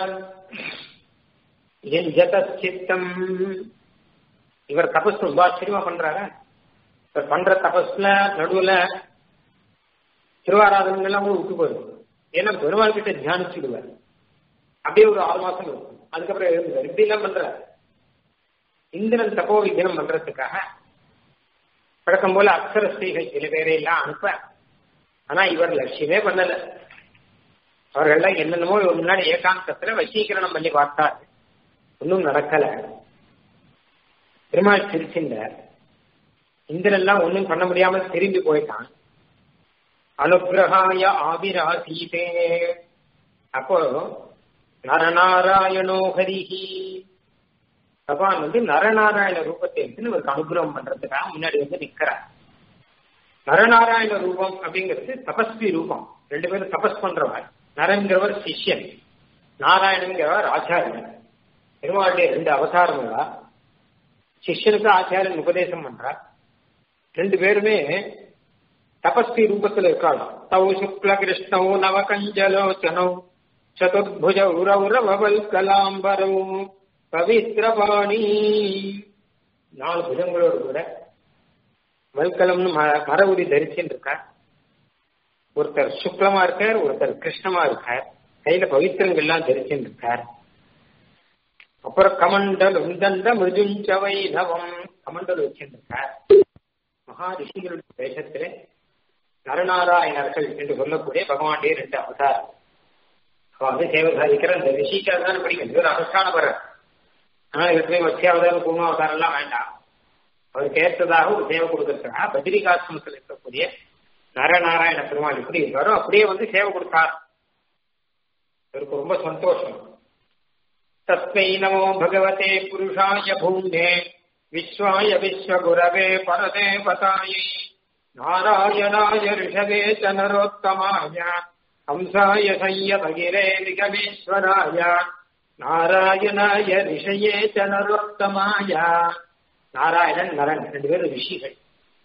என் ஜதச்சித்தம் இவர் தபஸ் ரொம்ப ஆச்சரியமா பண்றாரு இவர் பண்ற தபஸ்ல நடுவுல திருவாராதனை எல்லாம் கூட விட்டு போயிடும் ஏன்னா பெருமாள் கிட்ட தியானிச்சுடுவார் அப்படியே ஒரு ஆறு மாசம் இருக்கும் அதுக்கப்புறம் எழுந்துவார் இப்படி எல்லாம் பண்ற இந்திரன் தப்போ வித்தியம் பண்றதுக்காக பழக்கம் போல அக்ஷர ஸ்ரீகள் சில பேரை எல்லாம் அனுப்ப ஆனா இவர் லட்சியமே பண்ணல அவர்கள்லாம் என்னென்னமோ முன்னாடி ஏகாந்தத்துல வசீகரணம் பண்ணி பார்த்தார் ஒன்றும் நடக்கல பெருமாள் சிரிச்சின்றார் இந்திரெல்லாம் ஒண்ணும் பண்ண முடியாம திரும்பி போயிட்டான் அனுகிரகாய ஆவிராசீதே அப்போ நரநாராயணோ ஹரிஹி பகவான் வந்து நரநாராயண ரூபத்தை எடுத்து இவருக்கு அனுகிரகம் பண்றதுக்காக முன்னாடி வந்து நிக்கிறார் நரநாராயண ரூபம் அப்படிங்கிறது தபஸ்வி ரூபம் ரெண்டு பேரும் தபஸ் பண்றவர் நரங்கிறவர் சிஷ்யன் நாராயணங்கிறவர் ஆச்சாரியன் பெருமாளுடைய ரெண்டு அவதாரங்களா சிஷ்யனுக்கு ஆச்சாரியன் உபதேசம் பண்றார் ரெண்டு பேருமே தபஸ்வி ரூபத்துல இருக்காங்க தௌ சுக்ல கிருஷ்ணோ நவகஞ்சலோச்சனோ சதுர்புஜ உரவுரவல் கலாம்பரோ பவித்ரபாணி நாலு புஜங்களோடு கூட வல்கலம்னு மர உரி தரிச்சுன்னு இருக்கார் ஒருத்தர் சுக்லமா இருக்கார் ஒருத்தர் கிருஷ்ணமா இருக்கார் கையில பவித்திரங்கள்லாம் தரிச்சுன்னு இருக்கார் அப்புறம் கமண்டல் உந்தண்ட மிருதுஞ்சவை நவம் கமண்டல் வச்சிருக்கார் மகா ரிஷிகளுடைய தேசத்திலே நரநாராயணர்கள் என்று சொல்லக்கூடிய பகவானுடைய ரெண்டு அவதாரம் அவ வந்து சேவை சாதிக்கிற இந்த ரிஷிக்கு அதுதான் பிடிக்கும் இவர் அனுஷ்டானபரர் ஆனா இதுக்கு வச்சியாவதாரம் கூர்ம அவதாரம் எல்லாம் வேண்டாம் அவருக்கு ஏற்றதாக ஒரு சேவை கொடுக்கறதுக்காக பத்ரிகாசிரமத்தில் இருக்கக்கூடிய நரநாராயண பெருமாள் எப்படி இருக்காரோ அப்படியே வந்து சேவை கொடுத்தார் இவருக்கு ரொம்ப சந்தோஷம் தஸ்மை நமோ பகவதே புருஷாய பூமே விஸ்வாய விஸ்வகுரவே பரதேவதாயை நாராயணாய ரிஷவே ச நரோத்தமாய ஹம்சாய சையதகிரே நிகமேஸ்வராய நாராயணாய ரிஷயே ச நரோத்தமாய நாராயணன் நரன் ரெண்டு பேரும் ரிஷிகள்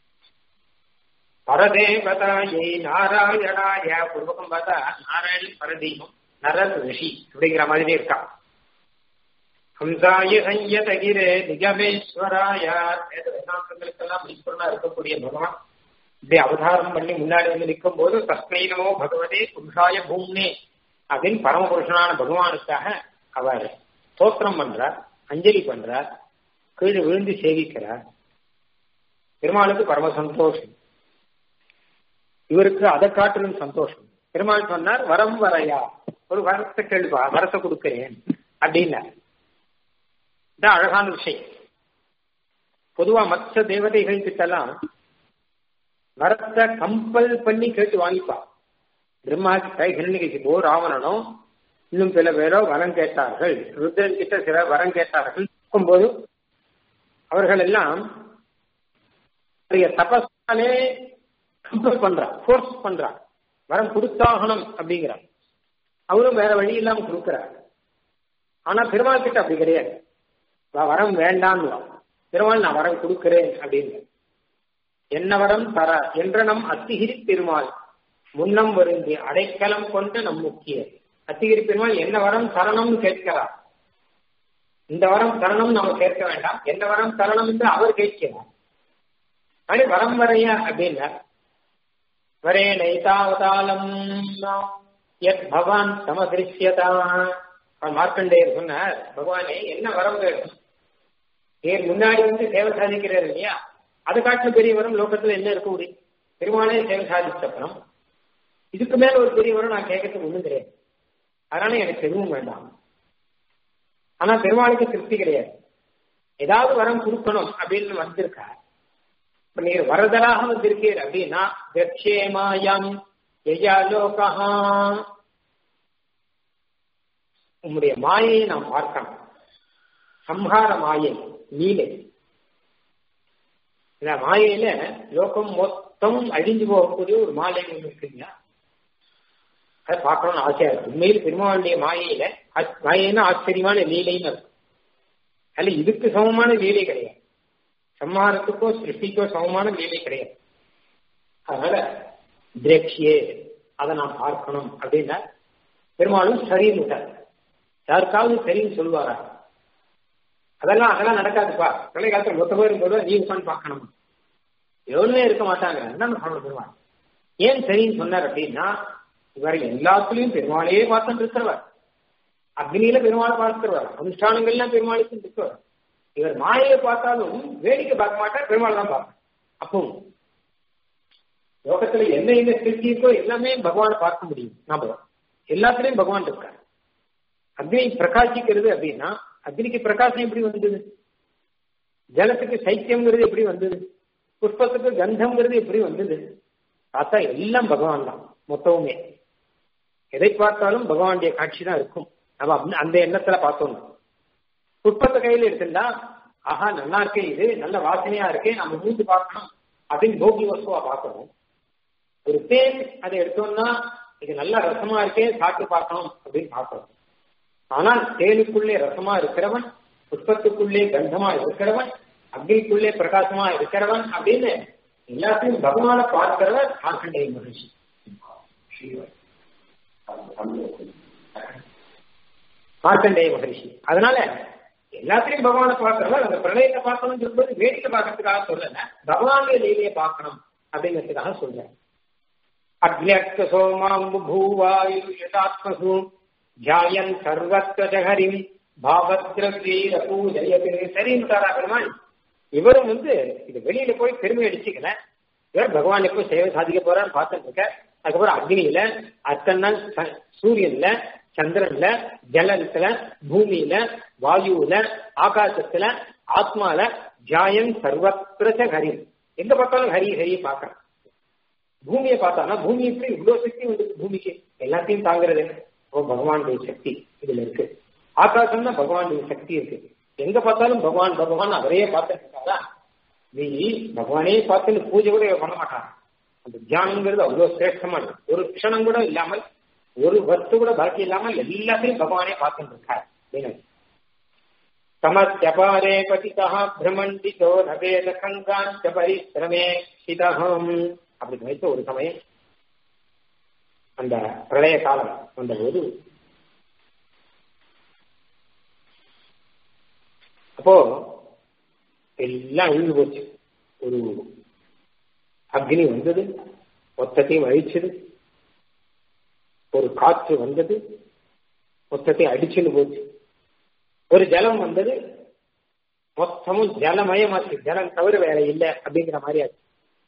பரதேவதாயை நாராயணாய பூர்வகம் பார்த்தா நாராயணன் பரதீபம் நரன் ரிஷி அப்படிங்கிற மாதிரி இருக்கான் ஹம்சாய சையதகிரே நிகமேஸ்வராய வேதாந்தங்களுக்கெல்லாம் ஈஸ்வரனா இருக்கக்கூடிய பகவான் இப்படி அவதாரம் பண்ணி முன்னாடி வந்து நிற்கும் போது தஸ்மைனமோ பகவதே புருஷாய பூம்னே அப்படின்னு பரமபுருஷனான பகவானுக்காக அவர் ஸ்தோத்திரம் பண்றார் அஞ்சலி பண்றார் கீழே விழுந்து சேவிக்கிறார் பெருமாளுக்கு பரம சந்தோஷம் இவருக்கு அதை காட்டிலும் சந்தோஷம் பெருமாள் சொன்னார் வரம் வரையா ஒரு வரத்தை கேள்வா வரத்தை கொடுக்கிறேன் அப்படின்னார் இதான் அழகான விஷயம் பொதுவா மற்ற தேவதைகள் கிட்டலாம் வரத்தை கம்பல் பண்ணி கேட்டு வாங்கிப்பா பிரம்மா கிட்ட ஹிரண்யகிசிபோ ராவணனோ இன்னும் சில பேரோ வரம் கேட்டார்கள் ருத்ரன் கிட்ட சில வரம் கேட்டார்கள் போது அவர்கள் எல்லாம் தபஸாலே கம்பல் பண்றா ஃபோர்ஸ் பண்றா வரம் கொடுத்தாகணும் அப்படிங்கிறார் அவரும் வேற வழி இல்லாம கொடுக்கிறார் ஆனா பெருமாள் கிட்ட அப்படி கிடையாது வரம் வேண்டான்னு பெருமாள் நான் வரம் கொடுக்கிறேன் அப்படின்னு என்ன வரம் தர என்ற நம் அத்திகிரி பெருமாள் முன்னம் வருந்தி அடைக்கலம் கொண்டு நம் முக்கிய அத்திகிரி பெருமாள் என்ன வரம் தரணும்னு கேட்கிறார் இந்த வரம் தரணும் நம்ம கேட்க வேண்டாம் என்ன வரம் தரணும் என்று அவர் கேட்கிறார் அப்படி வரம் வரையா அப்படின்னா வரே நைதாவதாலம் எத் பகவான் சமதிருஷ்யதா மார்க்கண்டேயர் சொன்னார் பகவானே என்ன வரம் வேணும் ஏன் முன்னாடி வந்து சேவை சாதிக்கிறார் இல்லையா அது காட்டின பெரிய வரம் லோகத்துல என்ன இருக்க முடியும் பெருமானே சேவை சாதிச்சப்பறம் இதுக்கு மேல ஒரு பெரிய வரம் நான் கேட்கறதுக்கு ஒண்ணும் கிடையாது அதனால எனக்கு எதுவும் வேண்டாம் ஆனா பெருமாளுக்கு திருப்தி கிடையாது ஏதாவது வரம் கொடுக்கணும் அப்படின்னு வந்திருக்கா இப்ப நீங்க வரதராக வந்திருக்கீர் அப்படின்னா தட்சேமாயம் எஜாலோகா உம்முடைய மாயையை நாம் பார்க்கணும் சம்ஹார மாயை நீலை இந்த மாயையில லோகம் மொத்தம் அழிஞ்சு போகக்கூடிய ஒரு மாலை ஒன்று இருக்குங்க அதை பார்க்கணும்னு ஆசையா இருக்கு உண்மையில் பெருமாளுடைய மாயையில மாயைன்னா ஆச்சரியமான லீலைன்னு இருக்கும் அதுல இதுக்கு சமமான லீலை கிடையாது சம்ஹாரத்துக்கோ சிருஷ்டிக்கோ சமமான லீலை கிடையாது அதனால திரேக்ஷியே அதை நான் பார்க்கணும் அப்படின்னா பெருமாளும் சரின்னு விட்டார் யாருக்காவது சரின்னு சொல்லுவாரா அதெல்லாம் அதெல்லாம் நடக்காதுப்பா பழைய காலத்துல மொத்த பேரும் கூட நீ உட்காந்து பார்க்கணும் எவ்வளவுமே இருக்க மாட்டாங்க என்னன்னு சொல்ல பெருமாள் ஏன் சரின்னு சொன்னார் அப்படின்னா இவர் எல்லாத்துலயும் பெருமாளையே பார்த்துட்டு இருக்கிறவர் அக்னியில பெருமாள் பார்க்கிறவர் அனுஷ்டானங்கள்லாம் பெருமாளுக்கு இருக்கிறவர் இவர் மாயையை பார்த்தாலும் வேடிக்கை பார்க்க மாட்டார் பெருமாள் தான் பார்ப்பார் அப்பவும் லோகத்துல என்ன என்ன சிருஷ்டி இருக்கோ எல்லாமே பகவானை பார்க்க முடியும் நாம எல்லாத்துலயும் பகவான் இருக்கார் அக்னி பிரகாசிக்கிறது அப்படின்னா அக்னிக்கு பிரகாசம் எப்படி வந்தது ஜலத்துக்கு சைத்தியம்ங்கிறது எப்படி வந்தது புஷ்பத்துக்கு கந்தம்ங்கிறது எப்படி வந்தது பார்த்தா எல்லாம் பகவான் தான் மொத்தமுமே எதை பார்த்தாலும் பகவானுடைய காட்சி தான் இருக்கும் நம்ம அப்ப- அந்த எண்ணத்துல பார்த்தோம் புஷ்பத்தை கையில எடுத்துட்டா ஆஹா நல்லா இருக்கே இது நல்ல வாசனையா இருக்கே நம்ம மூந்து பார்க்கணும் அப்படின்னு போகி வசுவா பார்க்கணும் ஒரு தேன் அதை எடுத்தோம்னா இது நல்ல ரசமா இருக்கே சாப்பிட்டு பார்க்கணும் அப்படின்னு பார்க்கணும் ஆனால் தேனுக்குள்ளே ரசமா இருக்கிறவன் புஷ்பத்துக்குள்ளே கந்தமா இருக்கிறவன் அக்னிக்குள்ளே பிரகாசமா இருக்கிறவன் அப்படின்னு எல்லாத்தையும் பகவான பார்க்கிறவர் மார்க்கண்டேய மகிழ்ச்சி மார்க்கண்டேய மகரிஷி அதனால எல்லாத்திலையும் பகவானை பார்க்கிறவர் அந்த பிரளயத்தை பார்க்கணும்னு சொல்லும்போது வேடிக்கை பார்க்கறதுக்காக சொல்லல பகவானுடைய லீலையை பார்க்கணும் அப்படிங்கிறதுக்காக சொல்றேன் அக்னியர்த்த சோமாம்பு பூவாயுஷாத்மசு தியாயன் சர்வத்ர ஜஹரிம் பாவத்ரவீர பூஜயது சரின்னுட்டாரா பெருமாள் இவரும் வந்து இது வெளியில போய் பெருமை அடிச்சுக்கல இவர் பகவான் எப்போ சேவை சாதிக்க போறான்னு பார்த்துட்டு இருக்க அதுக்கப்புறம் அக்னியில அத்தனை சூரியன்ல சந்திரன்ல ஜலத்துல பூமியில வாயுல ஆகாசத்துல ஆத்மால ஜாயன் சர்வத்திர ஹரி எங்க பார்த்தாலும் ஹரி ஹரியை பார்க்கறான் பூமியை பார்த்தானா பூமி எப்படி இவ்வளவு சக்தி வந்து பூமிக்கு எல்லாத்தையும் தாங்குறது ஓ பகவானுடைய சக்தி இதுல இருக்கு ஆகாசம்னா பகவானுடைய சக்தி இருக்கு எங்க பார்த்தாலும் பகவான் பகவான் அவரையே பார்த்துட்டு இருக்காரா நீ பகவானே பார்த்துன்னு பூஜை கூட இவர் பண்ண மாட்டான் அந்த தியானங்கிறது அவ்வளவு சிரேஷ்டமானது ஒரு க்ஷணம் கூட இல்லாமல் ஒரு வஸ்து கூட பாக்கி இல்லாமல் எல்லாத்தையும் பகவானே பார்த்துட்டு இருக்கார் அப்படின்னு தமத்யபாரே பதிதா பிரமண்டிதோ நவேத கங்காஞ்ச பரிசிரமே சிதகம் அப்படி நினைத்த ஒரு சமயம் அந்த பிரளய காலம் வந்தபோது அப்போ எல்லாம் அழிஞ்சு போச்சு ஒரு அக்னி வந்தது மொத்தத்தையும் அழிச்சது ஒரு காற்று வந்தது மொத்தத்தையும் அடிச்சுன்னு போச்சு ஒரு ஜலம் வந்தது மொத்தமும் ஜலமயமாச்சு ஜலம் தவிர வேற இல்லை அப்படிங்கிற மாதிரி ஆச்சு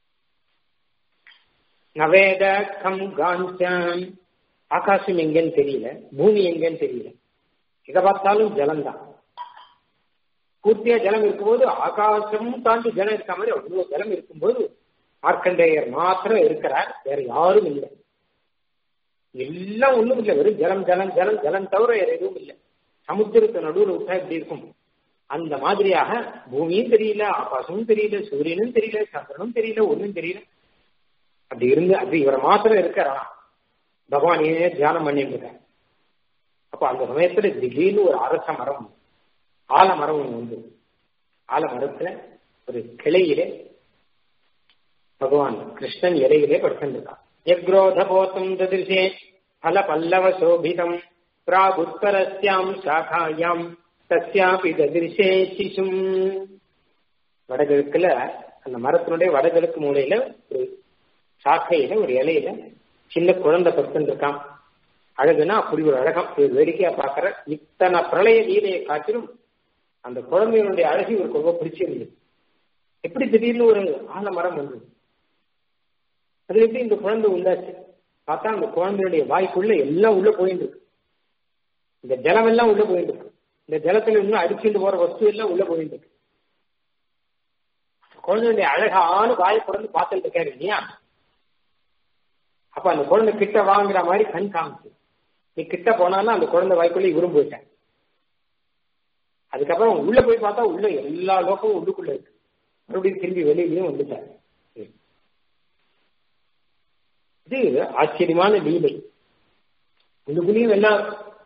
நவேத கம் காஞ்சம் ஆகாசம் எங்கன்னு தெரியல பூமி எங்கன்னு தெரியல எதை பார்த்தாலும் ஜலம்தான் பூர்த்தியா ஜலம் இருக்கும்போது ஆகாசமும் தாண்டி ஜலம் இருக்க மாதிரி அவ்வளவு ஜலம் இருக்கும்போது மார்க்கண்டேயர் மாத்திரம் இருக்கிறார் வேற யாரும் இல்லை எல்லாம் ஒண்ணும் இல்லை வெறும் ஜலம் ஜலம் ஜலம் ஜலம் தவிர வேற எதுவும் இல்லை சமுத்திரத்து நடுவில் விட்டா எப்படி இருக்கும் அந்த மாதிரியாக பூமியும் தெரியல ஆகாசமும் தெரியல சூரியனும் தெரியல சந்திரனும் தெரியல ஒண்ணும் தெரியல அப்படி இருந்து அப்படி இவரை மாத்திரம் இருக்கிறா பகவான் ஏன் தியானம் பண்ணிட்டு இருக்க அப்ப அந்த சமயத்துல திடீர்னு ஒரு அரச மரம் ஆலமரம் ஒண்ணு வந்து ஆலமரத்துல ஒரு கிளையிலே பகவான் கிருஷ்ணன் இலையிலே படுத்திருக்கான் யக்ரோத போத்தம் ததிர்ஷே பல பல்லவ சோபிதம் பிராகுத்தரஸ்யாம் சாகாயாம் தஸ்யாபி ததிர்ஷே சிசும் வடகிழக்குல அந்த மரத்தினுடைய வடகிழக்கு மூலையில ஒரு சாக்கையில ஒரு இலையில சின்ன குழந்தை படுத்துட்டு இருக்கான் அழகுனா அப்படி ஒரு அழகம் இது வேடிக்கையா பாக்குற இத்தனை பிரளய லீலையை காட்டிலும் அந்த குழந்தையினுடைய அழகு இவருக்கு ரொம்ப பிடிச்சிருந்தது எப்படி திடீர்னு ஒரு ஆலமரம் வந்தது அது எப்படி இந்த குழந்தை உண்டாச்சு பார்த்தா அந்த குழந்தையுடைய வாய்க்குள்ள எல்லாம் உள்ள போயிட்டு இருக்கு இந்த ஜலம் எல்லாம் உள்ள போயிட்டு இருக்கு இந்த ஜலத்துல இன்னும் அடிச்சுட்டு போற வஸ்து எல்லாம் உள்ள போயிட்டு இருக்கு குழந்தையுடைய அழகான வாயை பிறந்து பார்த்துட்டு இருக்காரு இல்லையா அப்ப அந்த குழந்தை கிட்ட வாங்குற மாதிரி கண் காமிச்சு நீ கிட்ட போனாலும் அந்த குழந்தை வாய்க்குள்ள இவரும் போயிட்டேன் அதுக்கப்புறம் உள்ள போய் பார்த்தா உள்ள எல்லா லோகமும் உள்ளுக்குள்ள இருக்கு மறுபடியும் திரும்பி வெளியிலயும் வந்துட்டார் இது ஆச்சரியமான லீலை உள்ளுக்குள்ளேயும் எல்லாம்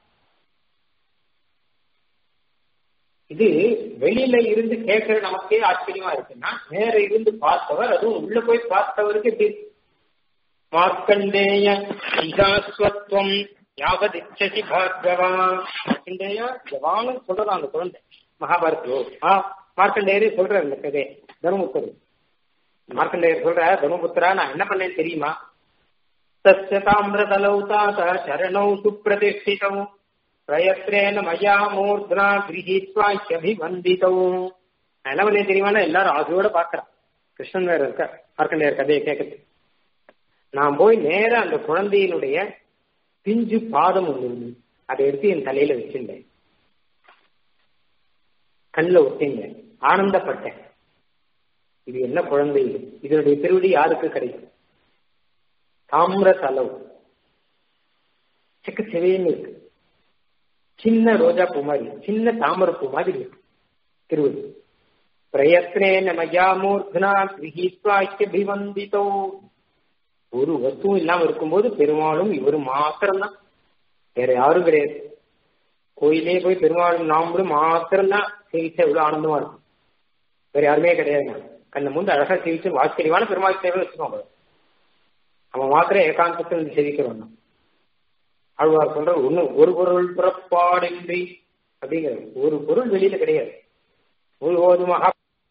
இது வெளியில இருந்து கேட்கிற நமக்கே ஆச்சரியமா இருக்குன்னா நேர இருந்து பார்த்தவர் அதுவும் உள்ள போய் பார்த்தவருக்கு எப்படி மார்க்கண்டேய ஈகாஸ்வத்வம் யாவதிச்சதி பார்கவா மார்க்கண்டேயா ஜவானு சொல்றதா அந்த குழந்தை மகாபாரதோ ஆ மார்க்கண்டேயரே சொல்ற இந்த கதை தர்மபுத்தர் மார்க்கண்டேயர் சொல்ற தர்மபுத்திரா நான் என்ன பண்ணேன்னு தெரியுமா தஸ்ய தாமிரதலௌ தாத சரணௌ சுப்பிரதிஷ்டிதௌ பிரயத்ரேன மயா மூர்தனா கிரகித்வாக்கியபிவந்திதௌ நான் என்ன பண்ணேன் தெரியுமானா எல்லாரும் ஆசையோட பாக்குறான் கிருஷ்ணன் வேற இருக்க மார்க்கண்டேயர் கதையை கேட்குது நான் போய் நேர அந்த குழந்தையினுடைய பிஞ்சு பாதம் ஒன்று இருந்து அதை எடுத்து என் தலையில வச்சிருந்தேன் கண்ணில் ஒட்டிங்க ஆனந்தப்பட்டேன் இது என்ன குழந்தை இது இதனுடைய திருவிடி யாருக்கு கிடைக்கும் தாமிர தலவு செக்க செவேன்னு இருக்கு சின்ன ரோஜா பூ மாதிரி சின்ன தாமரை பூ மாதிரி இருக்கு திருவடி பிரயத்னேன மயாமூர்த்தனா கிரகித்வாக்கியபிவந்திதோ ஒரு வஸ்துவும் இல்லாம இருக்கும்போது பெருமாளும் இவரும் மாத்திரம்தான் வேற யாரும் கிடையாது கோயிலே போய் பெருமாளும் நாமளும் மாத்திரம்தான் சேவிச்சா இவ்வளவு ஆனந்தமா இருக்கும் வேற யாருமே கிடையாது கண்ணை முந்து அழகா சேவிச்சு ஆச்சரியமான பெருமாள் சேவை வச்சுக்கோங்க அவன் மாத்திரம் ஏகாந்தத்தில் சேவிக்கிறவன் ஆழ்வார் சொல்ற ஒண்ணு ஒரு பொருள் புறப்பாடின்றி அப்படிங்கிறது ஒரு பொருள் வெளியில கிடையாது முழுவதுமாக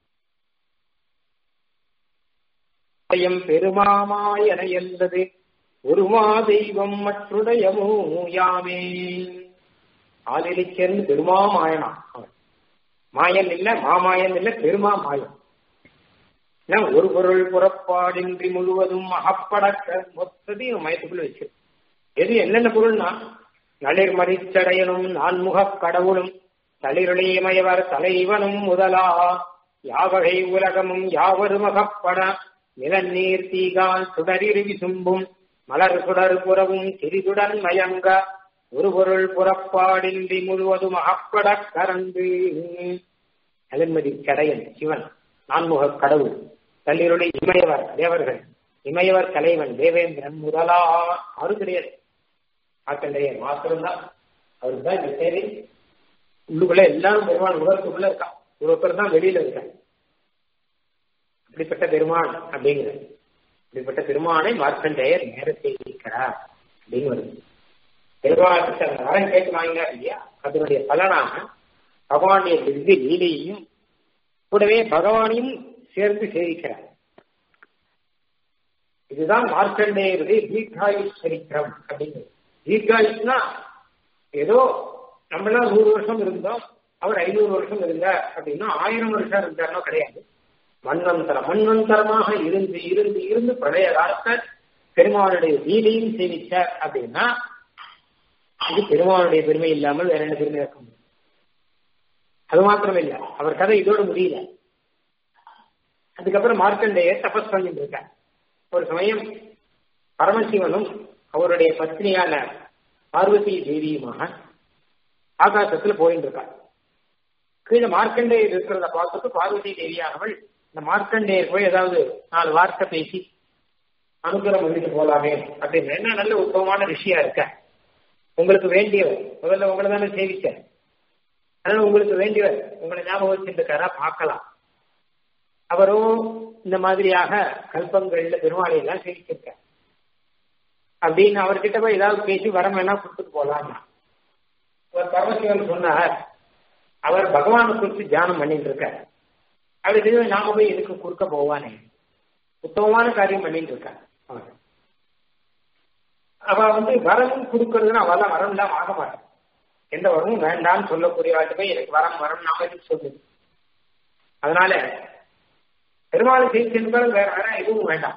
பெருமாமாய் என என்பது ஒருமா தெய்வம் மற்றுடையமோ யாமே ஆதிலிச்சேர்ந்து பெருமா மாயனா மாயன் இல்ல மாமாயன் இல்ல பெருமா மாயன் ஒரு பொருள் புறப்பாடின்றி முழுவதும் அகப்படக்க மொத்தத்தையும் மயத்துக்குள்ள வச்சு எது என்னென்ன பொருள்னா நளிர் மறிச்சடையனும் நான்முகக் கடவுளும் தளிருளியமயவர் தலைவனும் முதலா யாவகை உலகமும் யாவரும் அகப்பட நிலநீர் தீகால் சுடரிரு விசும்பும் மலர் சுடர் புறவும் சிறிதுடன் மயங்க ஒரு பொருள் புறப்பாடின்றி முழுவதும் அகப்பட கரந்து நலன்மதி கடையன் சிவன் நான்முக கடவுள் தள்ளிருளி இமயவர் தேவர்கள் இமயவர் தலைவன் தேவேந்திரன் முதலா அவரு கிடையாது ஆக்கண்டையர் மாத்திரம்தான் அவருக்கு தான் இந்த சேவை உள்ளுக்குள்ள எல்லாரும் பெருமாள் உலகத்துக்குள்ள இருக்கான் ஒருத்தர் தான் வெளியில இருக்கான் அப்படிப்பட்ட பெருமான் அப்படிங்கிறது இப்படிப்பட்ட பெருமானை மார்க்கண்டேயர் நேரத்தை இருக்கிறார் அப்படின்னு வருது பெருமாளுக்கு அந்த வரம் கேட்டு வாங்கினார் இல்லையா அதனுடைய பலனாக பகவானுடைய திவ்ய லீலையையும் கூடவே பகவானையும் சேர்ந்து சேவிக்கிறார் இதுதான் மார்க்கண்டேயருடைய தீர்காயுஷ் சரித்திரம் அப்படிங்கிறது தீர்காயுஷ்னா ஏதோ நம்மளாம் நூறு வருஷம் இருந்தோம் அவர் ஐநூறு வருஷம் இருந்தார் அப்படின்னா ஆயிரம் வருஷம் இருந்தார்னா கிடையாது மண்வந்தரம் மண்வந்தரமாக இருந்து இருந்து இருந்து பழைய காலத்தை பெருமாளுடைய லீலையும் சேவிச்சார் அப்படின்னா இது பெருமாளுடைய பெருமை இல்லாமல் வேற என்ன பெருமை இருக்க முடியும் அது மாத்திரம் இல்ல அவர் கதை இதோடு முடியல அதுக்கப்புறம் மார்க்கண்டேயர் தபஸ் பண்ணிட்டு இருக்கார் ஒரு சமயம் பரமசிவனும் அவருடைய பத்னியான பார்வதி தேவியுமாக ஆகாசத்துல போயிட்டு இருக்கார் கீழே மார்க்கண்டேயர் இருக்கிறத பார்த்துட்டு பார்வதி தேவியானவள் இந்த மார்க்கண்டேயர் போய் ஏதாவது நாலு வார்த்தை பேசி அனுகிரம் பண்ணிட்டு போலாமே அப்படின்னு என்ன நல்ல உத்தமமான ரிஷியா இருக்க உங்களுக்கு வேண்டியவர் முதல்ல உங்களை தானே சேவிக்க அதனால உங்களுக்கு வேண்டியவர் உங்களை ஞாபகம் வச்சுருக்காரா பார்க்கலாம் அவரும் இந்த மாதிரியாக கல்பங்கள்ல பெருமாளை எல்லாம் சேவிச்சிருக்க அப்படின்னு அவர்கிட்ட போய் ஏதாவது பேசி வரம் வேணா கொடுத்துட்டு போலாம் அவர் பரமசிவன் சொன்னார் அவர் பகவானை குறித்து தியானம் பண்ணிட்டு இருக்கார் அப்படி நாம போய் எதுக்கு குறுக்க போவானே உத்தமமான காரியம் பண்ணிட்டு இருக்கார் அவர் அவ வந்து வரம் கொடுக்கறதுன்னா அவெல்லாம் வரம் இல்லாம ஆக மாட்டான் எந்த வரமும் வேண்டாம்னு சொல்லக்கூடிய வாழ்க்கை போய் எனக்கு வரம் வரம் நாம சொல்லுது அதனால பெருமாள் செய்திருந்தாலும் வேற வேற எதுவும் வேண்டாம்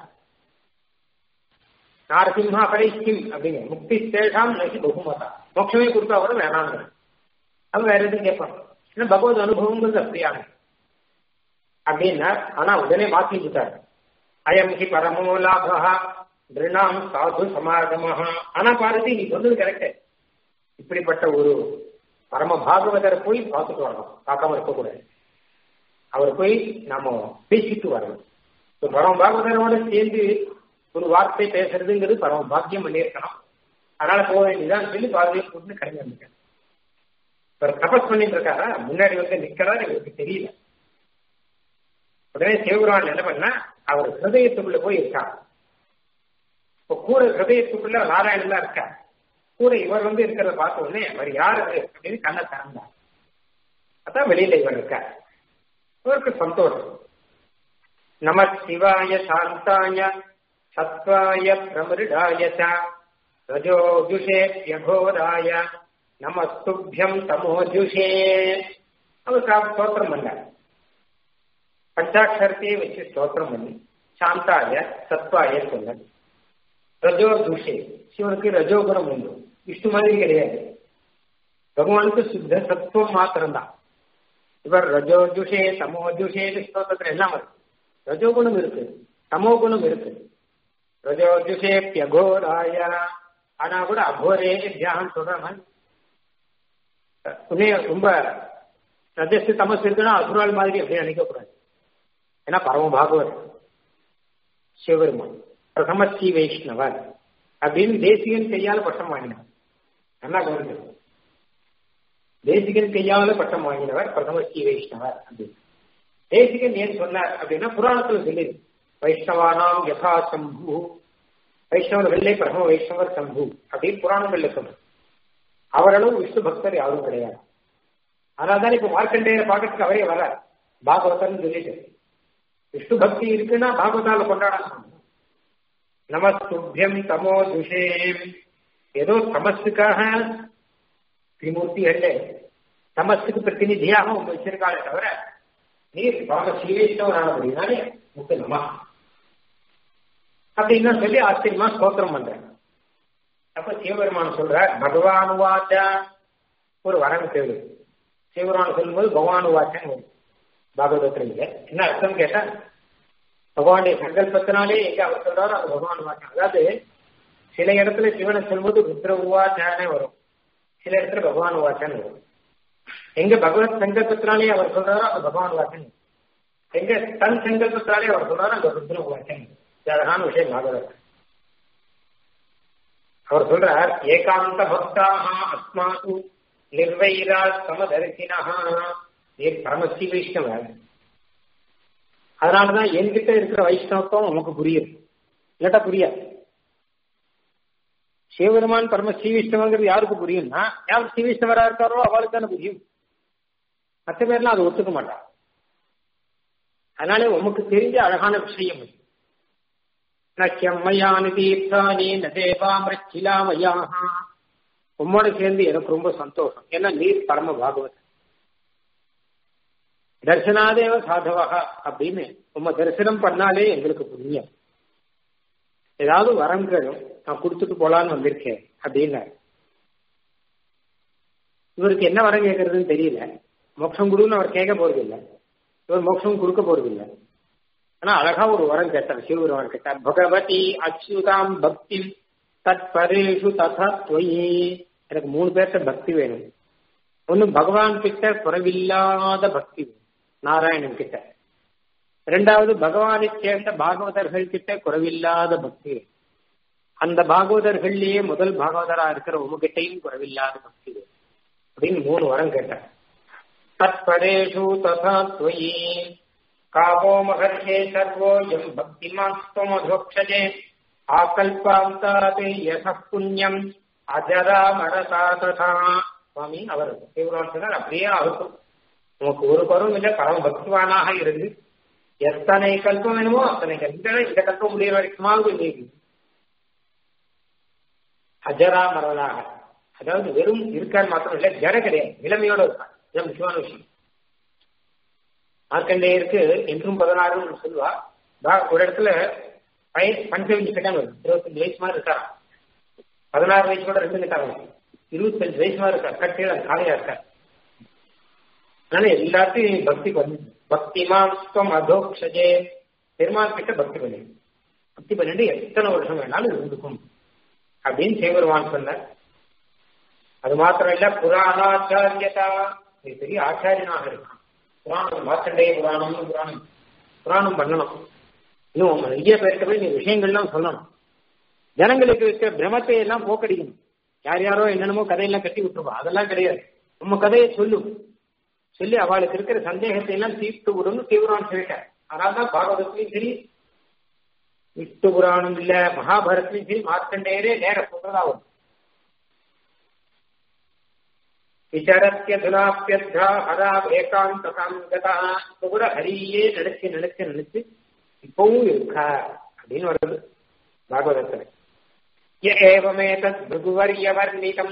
நாரசிம்ஹா பரைக்கும் அப்படிங்க முக்தி சேஷாம் நசி பகுமதா மோட்சமே கொடுத்தா கூட வேணாங்க அவன் வேற எதுவும் கேட்பான் ஏன்னா பகவத் அனுபவங்கிறது அப்படியான அப்படின்னா ஆனா உடனே மாத்தி விட்டாரு அயம் ஹி பரமோ லாபா திருணாம் சாது சமாகமஹா ஆனா பாரதி நீ சொன்னது கரெக்ட் இப்படிப்பட்ட ஒரு பரம பாகவதரை போய் பார்த்துட்டு வரணும் பார்க்காம இருக்கக்கூடாது அவர் போய் நாம பேசிட்டு வரணும் இப்போ பரம பாகவதரோட சேர்ந்து ஒரு வார்த்தை பேசுறதுங்கிறது பரம பாக்கியம் பண்ணியிருக்கணும் அதனால போக வேண்டியதான் சொல்லி பார்வையை கூட்டு கிளம்பி வந்துட்டேன் இவர் தபஸ் பண்ணிட்டு இருக்காரா முன்னாடி வந்து நிக்கிறாரு இவருக்கு தெரியல உடனே சிவபுரான் என்ன பண்ணா அவர் ஹிருதயத்துக்குள்ள போய் இருக்கார் இப்போ கூட ஹிருதயத்துக்குள்ள நாராயணன் தான் இருக்கார் கூட இவர் வந்து இருக்கிறத பார்த்த உடனே அவர் யாரு அப்படின்னு கண்ணை திறந்தார் அதான் வெளியில இவர் இருக்கார் இவருக்கு சந்தோஷம் நம சிவாய சாந்தாய சத்வாய பிரமிருடாய ரஜோஜுஷே யகோராய நமஸ்துபியம் தமோஜுஷே அவர் ஸ்தோத்திரம் பண்ணார் பஞ்சாட்சரத்தையே வச்சு ஸ்தோத்திரம் பண்ணி சாந்தாய சத்வாய சொன்ன ரஜோ துஷே சிவனுக்கு ரஜோகுணம் உண்டு விஷ்ணு மாதிரி கிடையாது பகவானுக்கு சுத்த சத்துவம் மாத்திரம்தான் இவர் ரஜோஜுஷே தமோஜுஷே ஸ்தோத்திரத்துல எல்லாம் வருது ரஜோகுணம் இருக்கு தமோ குணம் இருக்கு ரஜோஜுஷேப்யகோராய ஆனா கூட அகோரே தியானம் சொல்றாங்க உன்னே ரொம்ப ரஜஸ் தமஸ் இருக்குன்னா அசுரால் மாதிரி அப்படின்னு நினைக்கக்கூடாது ஏன்னா பரம பாகவத் சிவபெருமான் பிரதம ஸ்ரீ வைஷ்ணவர் அப்படின்னு தேசிகன் கையால பட்டம் வாங்கினவர் நல்லா கவனிக்கணும் தேசிகன் கையால பட்டம் வாங்கினவர் பிரதம ஸ்ரீ வைஷ்ணவர் அப்படின்னு தேசிகன் ஏன் சொன்னார் அப்படின்னா புராணத்துல சொல்லி வைஷ்ணவானாம் யதா சம்பு வைஷ்ணவர்களே பிரதம வைஷ்ணவர் சம்பு அப்படின்னு புராணங்கள்ல சொன்னார் அவரளவு விஷ்ணு பக்தர் யாரும் கிடையாது அதனால தான் இப்ப மார்க்கண்டேயரை பார்க்கறதுக்கு அவரே வர பாகவதன் சொல்லிட்டு விஷ்ணு பக்தி இருக்குன்னா பாகவதால கொண்டாடலாம் நமஸ்துபியம் தமோ துஷே ஏதோ தமஸுக்காக திரிமூர்த்திகள்ல தமஸுக்கு பிரதிநிதியாக உங்க வச்சிருக்காளே தவிர நீர் பாக சீவேஷ்ணவரான அப்படின்னாலே முத்து நம அப்படின்னு சொல்லி ஆச்சரியமா ஸ்தோத்திரம் பண்றேன் அப்ப சிவபெருமான் சொல்ற பகவான் வாச்சா ஒரு வரம் கேளு சிவபெருமான் சொல்லும்போது பகவான் வாச்சன் பாகவதத்துல இல்ல என்ன அர்த்தம் கேட்டா பகவானுடைய சங்கல்பத்தினாலே எங்க அவர் சொல்றாரோ அது பகவான் வாச்சன் அதாவது சில இடத்துல சிவனை சொல்லும்போது ருத்ர உவாச்சானே வரும் சில இடத்துல பகவான் வாச்சன் வரும் எங்க பகவத் சங்கல்பத்தினாலே அவர் சொல்றாரோ அது பகவான் வாச்சன் எங்க தன் சங்கல்பத்தினாலே அவர் சொல்றாரோ அந்த ருத்ர உவாச்சன் அழகான விஷயம் பாகவதர் அவர் சொல்றார் ஏகாந்த பக்தாக அஸ்மாது நிர்வைரா சமதரிசினா நீர் பரமஸ்ரீ வைஷ்ணவர் அதனாலதான் என்கிட்ட இருக்கிற வைஷ்ணவத்துவம் நமக்கு புரியுது இல்லாட்டா புரியாது சிவபெருமான் பரம ஸ்ரீ வைஷ்ணவங்கிறது யாருக்கு புரியும்னா யார் ஸ்ரீ வைஷ்ணவரா இருக்காரோ அவளுக்கு தானே புரியும் மற்ற பேர்லாம் அதை ஒத்துக்க மாட்டான் அதனால உமக்கு தெரிஞ்ச அழகான விஷயம் இது நக்கியம்மையானி தீர்த்தானி நதேவாமிரச்சிலாமயாக உம்மோட சேர்ந்து எனக்கு ரொம்ப சந்தோஷம் ஏன்னா நீர் பரம பாகவத் தர்சனாதேவ சாதவக அப்படின்னு உம்ம தரிசனம் பண்ணாலே எங்களுக்கு புண்ணியம் ஏதாவது வரம் கேளும் நான் கொடுத்துட்டு போலான்னு வந்திருக்கேன் அப்படின்னாரு இவருக்கு என்ன வரம் கேட்கறதுன்னு தெரியல மோட்சம் கொடுன்னு அவர் கேட்க போறது இல்லை இவர் மோட்சம் கொடுக்க போறது இல்லை ஆனா அழகா ஒரு வரம் கேட்டார் சிவபெருமான் கேட்டார் பகவதி அச்சுதாம் பக்தி தத் பரேஷு ததா துவயி எனக்கு மூணு பேர்த்த பக்தி வேணும் ஒன்னு பகவான் கிட்ட குறைவில்லாத பக்தி வேணும் நாராயணன் கிட்ட இரண்டாவது பகவானை சேர்ந்த பாகவதர்கள் கிட்ட குறைவில்லாத பக்தி வேணும் அந்த பாகவதர்கள்லயே முதல் பாகவதரா இருக்கிற உமகிட்டையும் குறைவில்லாத பக்தி வேணும் அப்படின்னு மூணு வரம் கேட்டார் தத் பரேஷு ததா துவயி कावो महर्षे सर्वोऽयम् भक्तिमास्त्वमधोक्षजे ஆகல்பாந்தாது யச புண்ணியம் அஜராமரதா ததா சுவாமி அவர் சிவராம் சொன்னார் அப்படியே ஆகட்டும் உனக்கு ஒரு பருவம் இல்லை பரம பக்திவானாக இருந்து எத்தனை கல்பம் வேணுமோ அத்தனை கல்பம் இந்த கல்பம் முடிகிற வரைக்குமாவது நீங்க அஜரா மரலாக அதாவது வெறும் இருக்கார் மாத்திரம் இல்லை ஜட கிடையாது இளமையோட இருக்கார் இதான் முக்கியமான விஷயம் மார்க்கண்டேயருக்கு என்றும் பதினாறுன்னு சொல்லுவா ஒரு இடத்துல பஞ்சவஞ்சு கட்டாங்க இருபத்தஞ்சு வயசு மாதிரி இருக்காராம் பதினாறு வயசு கூட ரெண்டு கட்டாங்க இருபத்தஞ்சு வயசு மாதிரி இருக்கார் கட்டில காலையா இருக்கார் அதனால எல்லாத்தையும் பக்தி பண்ணு பக்தி மாஸ்தம் அதோக்ஷஜே பெருமாள் கிட்ட பக்தி பண்ணு பக்தி பண்ணிட்டு எத்தனை வருஷம் வேணாலும் இருந்துக்கும் அப்படின்னு சிவபெருமான் சொன்னார் அது மாத்திரம் இல்ல புராணாச்சாரியதா நீ பெரிய ஆச்சாரியனாக இருக்கான் புராணம் மார்க்கண்டேய புராணம்னு புராணம் புராணம் பண்ணணும் இன்னும் நிறைய பேருக்கு போய் நீ விஷயங்கள்லாம் சொல்லணும் ஜனங்களுக்கு இருக்க பிரமத்தை எல்லாம் போக்கடிக்கணும் யார் யாரோ என்னென்னமோ கதையெல்லாம் கட்டி விட்டுருவா அதெல்லாம் கிடையாது நம்ம கதையை சொல்லும் சொல்லி அவளுக்கு இருக்கிற சந்தேகத்தை எல்லாம் தீர்த்து விடுன்னு தீவிரம் சொல்லிட்டார் அதனால்தான் பாகவதத்திலையும் சரி விஷ்ணு புராணம் இல்ல மகாபாரத்லையும் சரி மார்க்கண்டேயரே நேர சொல்றதா வரும் விசரத்தியதுனாப்பியர்த்தா ஹரா ஏகாந்தகாம் கதா இப்ப கூட ஹரியே நினைச்சு நினைச்சு நினைச்சு இப்பவும் இருக்கா அப்படின்னு வருது பாகவதத்துல ஏவமேதத் பிருகுவர்யவர்ணிதம்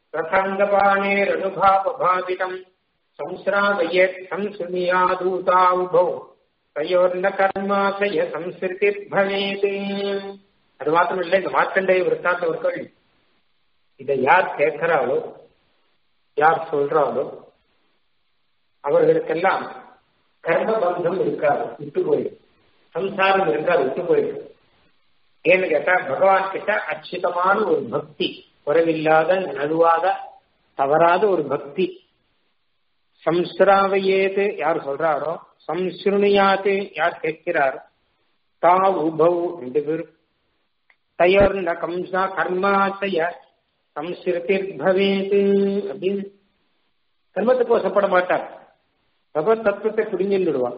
ரதாங்கபாணேரனுபாபாவிதம் संश्रावयेत् संसृणीयादूताउभौ தயோர்ன கர்மாசய சம்ஸ்கிருதி பவேது அது மாத்திரம் இல்லை இந்த மார்க்கண்டேய விற்த்தாந்தவர்கள் இதை யார் கேட்கிறாளோ யார் சொல்றாளோ அவர்களுக்கெல்லாம் கர்ம பந்தம் இருக்காது விட்டு போயிடும் சம்சாரம் இருக்கு அது விட்டு போயிடும் ஏன்னு கேட்டா பகவான் கிட்ட அச்சுதமான ஒரு பக்தி குறைவில்லாத நழுவாத தவறாத ஒரு பக்தி சம்ஸ்ராவையேது யார் சொல்றாரோ சம்ஸ்ருணியாது யார் கேட்கிறாரோ தா உபௌ ரெண்டு பேரும் தயோர்ன கம்சா கர்மாசய சம்ஸ்ருதிர் பவேது அப்படின்னு கர்மத்துக்கு வசப்பட மாட்டார் பகவத் தத்துவத்தை புரிஞ்சுடுவான்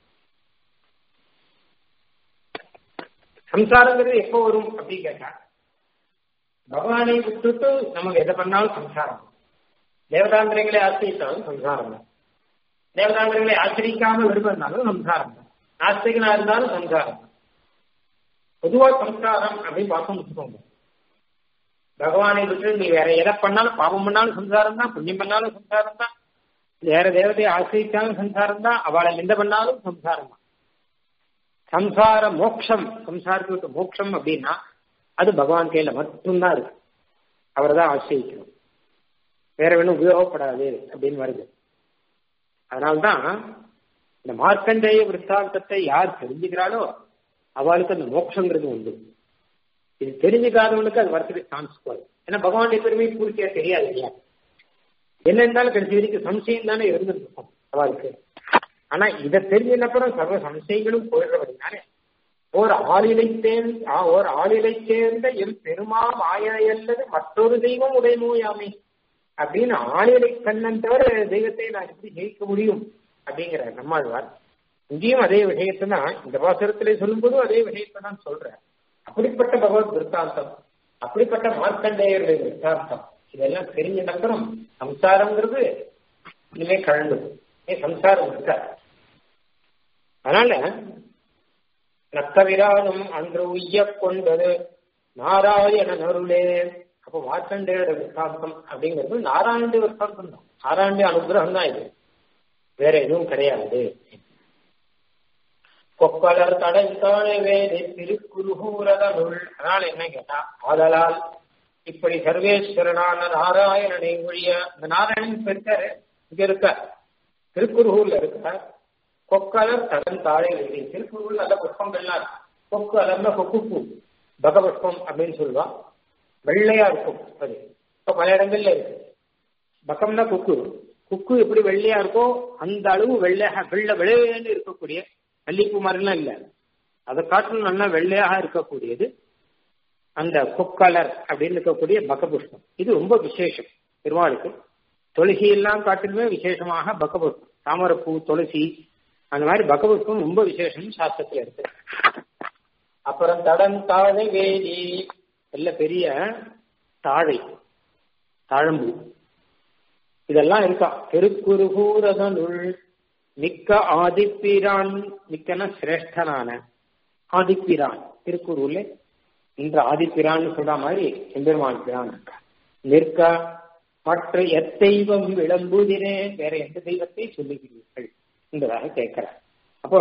சம்சாரங்கிறது எப்போ வரும் அப்படின்னு கேட்டா பகவானை விட்டுட்டு நமக்கு எதை பண்ணாலும் சம்சாரம் தேவதாந்திரங்களை ஆசிரித்தாலும் சம்சாரம் தான் தேவதாந்திரங்களை ஆசிரிக்காம விடுபடுனாலும் சம்சாரம் தான் நாஸ்திகனா இருந்தாலும் சம்சாரம் தான் பொதுவா சம்சாரம் அப்படின்னு பார்க்க வச்சுக்கோங்க பகவானை விட்டு நீ வேற எதை பண்ணாலும் பாவம் பண்ணாலும் சம்சாரம் தான் புண்ணியம் பண்ணாலும் சம்சாரம் தான் வேற தேவதையை ஆசிரித்தாலும் சம்சாரம் தான் அவளை எந்த பண்ணாலும் சம்சாரம் தான் சம்சார மோக்ஷம் சம்சாரத்துக்கு மோக்ஷம் அப்படின்னா அது பகவான் கையில மட்டும்தான் இருக்கு அவரை தான் ஆசிரியக்கணும் வேற வேணும் உபயோகப்படாது அப்படின்னு வருது அதனால்தான் இந்த மார்க்கண்டேய விற்த்தாந்தத்தை யார் தெரிஞ்சுக்கிறாளோ அவளுக்கு அந்த மோட்சங்கிறது உண்டு இது தெரிஞ்சுக்காதவனுக்கு அது வரத்துக்கு சான்ஸ் போகுது ஏன்னா பகவானுடைய பெருமை பூர்த்தியா தெரியாது இல்லையா என்ன இருந்தாலும் கடைசி வரைக்கும் சம்சயம் தானே இருந்துருக்கும் அவளுக்கு ஆனா இதை தெரிஞ்சதுக்கப்புறம் சர்வ சம்சயங்களும் போயிடுறவர்களாலே ஓர் ஆளிலை சேர்ந்த ஓர் ஆளிலை சேர்ந்த எம் பெருமா மாயையல்லது மற்றொரு தெய்வம் உடையமோயாமே அப்படின்னு ஆளிலை கண்ணன் தவிர தெய்வத்தை நான் எப்படி ஜெயிக்க முடியும் அப்படிங்கிற நம்மாழ்வார் இங்கேயும் அதே விஷயத்தை தான் இந்த பாசுரத்திலே சொல்லும்போதும் அதே விஷயத்தை தான் சொல்றேன் அப்படிப்பட்ட பகவத் விற்த்தாந்தம் அப்படிப்பட்ட மார்க்கண்டேயருடைய விற்த்தாந்தம் இதெல்லாம் தெரிஞ்சதுக்கப்புறம் சம்சாரங்கிறது இனிமே கழண்டு ஏ சம்சாரம் இருக்க அதனால நத்தவிரானும் அன்று உய்ய கொண்டது நாராயண அருளே அப்போ மார்க்கண்டேயோட விற்த்தாந்தம் அப்படிங்கிறது நாராயண விற்த்தாந்தம் தான் நாராயண அனுகிரகம் தான் இது வேற எதுவும் கிடையாது கொப்பலர் தடைந்தாழே வேறு திருக்குருகூரதனுள் அதனால என்ன கேட்டா ஆதலால் இப்படி சர்வேஸ்வரனான நாராயணனை ஒழிய இந்த நாராயணன் இருக்காரு இங்க இருக்க திருக்குருகூர்ல இருக்க கொக்கலர் தடன் தாழே வேறு திருக்குருகூர் நல்ல புஷ்பங்கள்லாம் இருக்கு கொக்கு அலர்னா கொக்கு பூ பகபுஷ்பம் அப்படின்னு சொல்லுவா வெள்ளையா இருக்கும் அது இப்ப பல இடங்கள்ல இருக்கு பகம்னா குக்கு குக்கு எப்படி வெள்ளையா இருக்கோ அந்த அளவு வெள்ளையா வெள்ளை வெள்ளையன்னு இருக்கக்கூடிய மல்லிகைப்பூ மாதிரிலாம் இல்லை அதை காட்டிலும் நல்லா வெள்ளையாக இருக்கக்கூடியது அந்த கொக்கலர் அப்படின்னு இருக்கக்கூடிய பகபுஷ்பம் இது ரொம்ப விசேஷம் பெருமாளுக்கு துளசி எல்லாம் காட்டிலுமே விசேஷமாக பகபுஷ்பம் தாமரப்பூ துளசி அந்த மாதிரி பகவத்வம் ரொம்ப விசேஷம் சாஸ்திரத்துல இருக்கு அப்புறம் தடம் தாழை வேலி நல்ல பெரிய தாழை தாழம்பூ இதெல்லாம் இருக்கா திருக்குறுகூரதனுள் மிக்க ஆதிப்பிரான் மிக்கன சிரேஷ்டனான ஆதிப்பிரான் திருக்குறூர்ல இன்று ஆதிப்பிரான்னு சொல்ற மாதிரி எம்பெருமான் பிரான் இருக்கா நிற்க மற்ற எத்தெய்வம் விளம்புதிரே வேற எந்த தெய்வத்தை சொல்லுகிறீர்கள் என்பதாக கேட்கிறார் அப்போ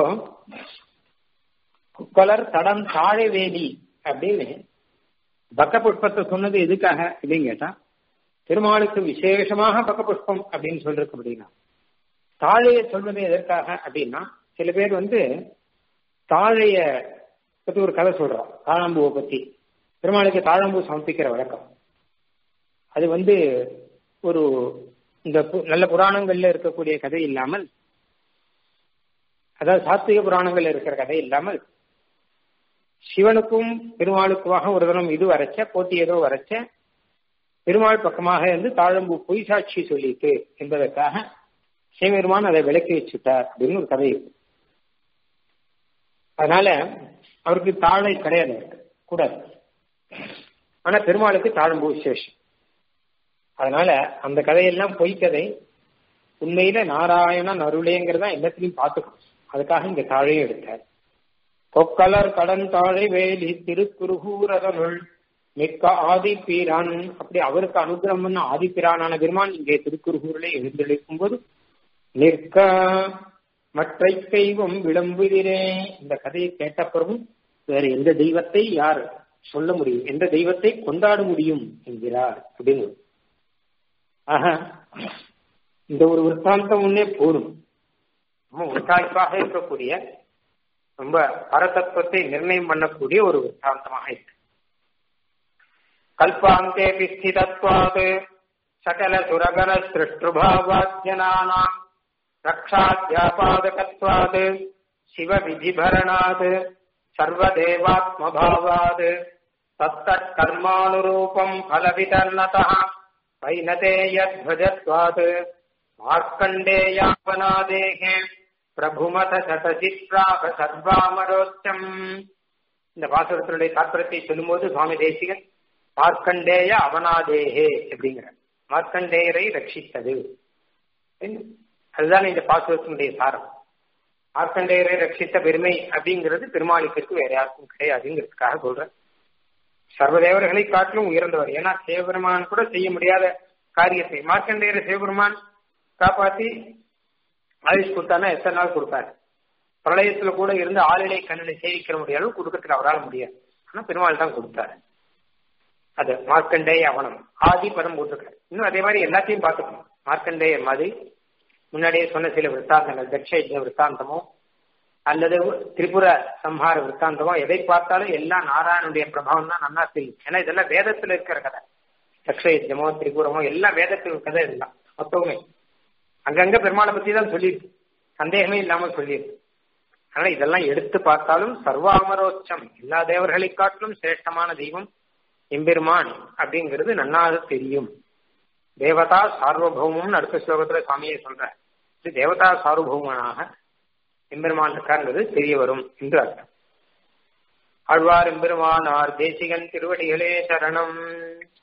குக்கலர் தடம் தாழவேலி அப்படின்னு பக்க புஷ்பத்தை சொன்னது எதுக்காக அப்படின்னு கேட்டா திருமாலுக்கு விசேஷமாக பக்க புஷ்பம் அப்படின்னு சொல்றதுக்கு அப்படின்னா தாழைய சொல்வது எதற்காக அப்படின்னா சில பேர் வந்து தாழைய பத்தி ஒரு கதை சொல்றோம் தாழம்பூவை பத்தி பெருமாளுக்கு தாழம்பூ சமர்ப்பிக்கிற வழக்கம் அது வந்து ஒரு இந்த நல்ல புராணங்கள்ல இருக்கக்கூடிய கதை இல்லாமல் அதாவது சாத்விக புராணங்கள்ல இருக்கிற கதை இல்லாமல் சிவனுக்கும் பெருமாளுக்குமாக ஒரு தினம் இது வரைச்ச போட்டி ஏதோ வரைச்ச பெருமாள் பக்கமாக இருந்து தாழம்பூ பொய் சாட்சி சொல்லிட்டு என்பதற்காக சிவபெருமான் அதை விளக்கி வச்சுட்டார் அப்படின்னு ஒரு கதை இருக்கு அதனால அவருக்கு தாழை கிடையாது கூடாது ஆனா பெருமாளுக்கு தாழம்பூ விசேஷம் அதனால அந்த கதையெல்லாம் பொய் கதை உண்மையில நாராயணன் அருளேங்கிறதா எல்லாத்திலையும் பார்த்துக்கணும் அதுக்காக இங்க தாழையே எடுத்தார் கொக்கலர் கடன் தாழை வேலி திருக்குறுகூரதனுள் மிக்க ஆதிப்பீரான் அப்படி அவருக்கு அனுகிரகம் பண்ண ஆதிப்பிரானான பெருமான் இங்கே திருக்குறுகூரிலே எழுந்தளிக்கும் போது நிற்க மற்ற தெய்வம் விளம்புகிறே இந்த கதையை கேட்ட பிறகும் வேற எந்த தெய்வத்தை யார் சொல்ல முடியும் எந்த தெய்வத்தை கொண்டாட முடியும் என்கிறார் அப்படின்னு ஆக இந்த ஒரு விற்த்தாந்தம் முன்னே போடும் ரொம்ப உற்சாகிப்பாக இருக்கக்கூடிய ரொம்ப பரதத்துவத்தை நிர்ணயம் பண்ணக்கூடிய ஒரு விற்த்தாந்தமாக இருக்கு கல்பாந்தே ஸ்திதத்வாத் சகல சுரகர சிருஷ்டுபாவாத்யனானாம் ரக்ஷாத்யாபாதகத்வாத் சிவ விதிபரணாத் சர்வதேவாத்மபாவாத் தத்தத் கர்மானுரூபம் பலவிதர்ணதः வைனதேயத்வஜத்வாத் மார்க்கண்டேயாவனாதேகே பிரபுமத சதசித்ராக சர்வாமரோச்சம் இந்த பாசுரத்தினுடைய தாற்பயத்தை சொல்லும்போது சுவாமி தேசிகன் மார்க்கண்டேய அவனாதேகே அப்படிங்கிற மார்க்கண்டேயரை ரட்சித்தது அதுதான் இந்த பாசுரத்தினுடைய சாரம் மார்க்கண்டேயரை ரட்சித்த பெருமை அப்படிங்கிறது பெருமாளுக்கு வேற யாருக்கும் கிடையாதுங்கிறதுக்காக சொல்றேன் சர்வதேவர்களை காட்டிலும் உயர்ந்தவர் ஏன்னா சிவபெருமான் கூட செய்ய முடியாத காரியத்தை மார்க்கண்டேயரை சிவபெருமான் காப்பாத்தி ஆயுஷ் கொடுத்தானா எத்தனை நாள் கொடுப்பாரு பிரளயத்துல கூட இருந்து ஆளிலை கண்ணிலை சேவிக்கிற முடிய அளவு கொடுக்கறதுக்கு அவரால் முடியாது ஆனா பெருமாள் தான் கொடுத்தாரு அது மார்க்கண்டேய அவனம் ஆதி பதம் போட்டிருக்காரு இன்னும் அதே மாதிரி எல்லாத்தையும் பார்த்துக்கணும் மார்க்கண்டேயர் மாதிரி முன்னாடியே சொன்ன சில விற்த்தாந்தங்கள் தட்சயஜ விற்த்தாந்தமோ அல்லது திரிபுர சம்ஹார விற்த்தாந்தமோ எதை பார்த்தாலும் எல்லாம் நாராயணனுடைய பிரபாவம் தான் நல்லா தெரியும் ஏன்னா இதெல்லாம் வேதத்துல இருக்கிற கதை தக்ஷயஜமோ திரிபுரமோ எல்லாம் வேதத்தில் கதை இதெல்லாம் மொத்தவுமே அங்கங்க பெருமாளை பத்தி தான் சொல்லியிருக்கு சந்தேகமே இல்லாமல் சொல்லியிருக்கு அதனால இதெல்லாம் எடுத்து பார்த்தாலும் சர்வாமரோச்சம் எல்லா தேவர்களை காட்டிலும் சிரேஷ்டமான தெய்வம் எம்பெருமான் அப்படிங்கிறது நன்னாக தெரியும் தேவதா சார்வபௌமம்னு அடுத்த ஸ்லோகத்துல சுவாமியை சொல்ற இது தேவதா சார்வபௌமனாக எம்பெருமான் இருக்காருங்கிறது தெரிய வரும் என்று அர்த்தம் ஆழ்வார் எம்பெருமானார் தேசிகன் திருவடிகளே சரணம்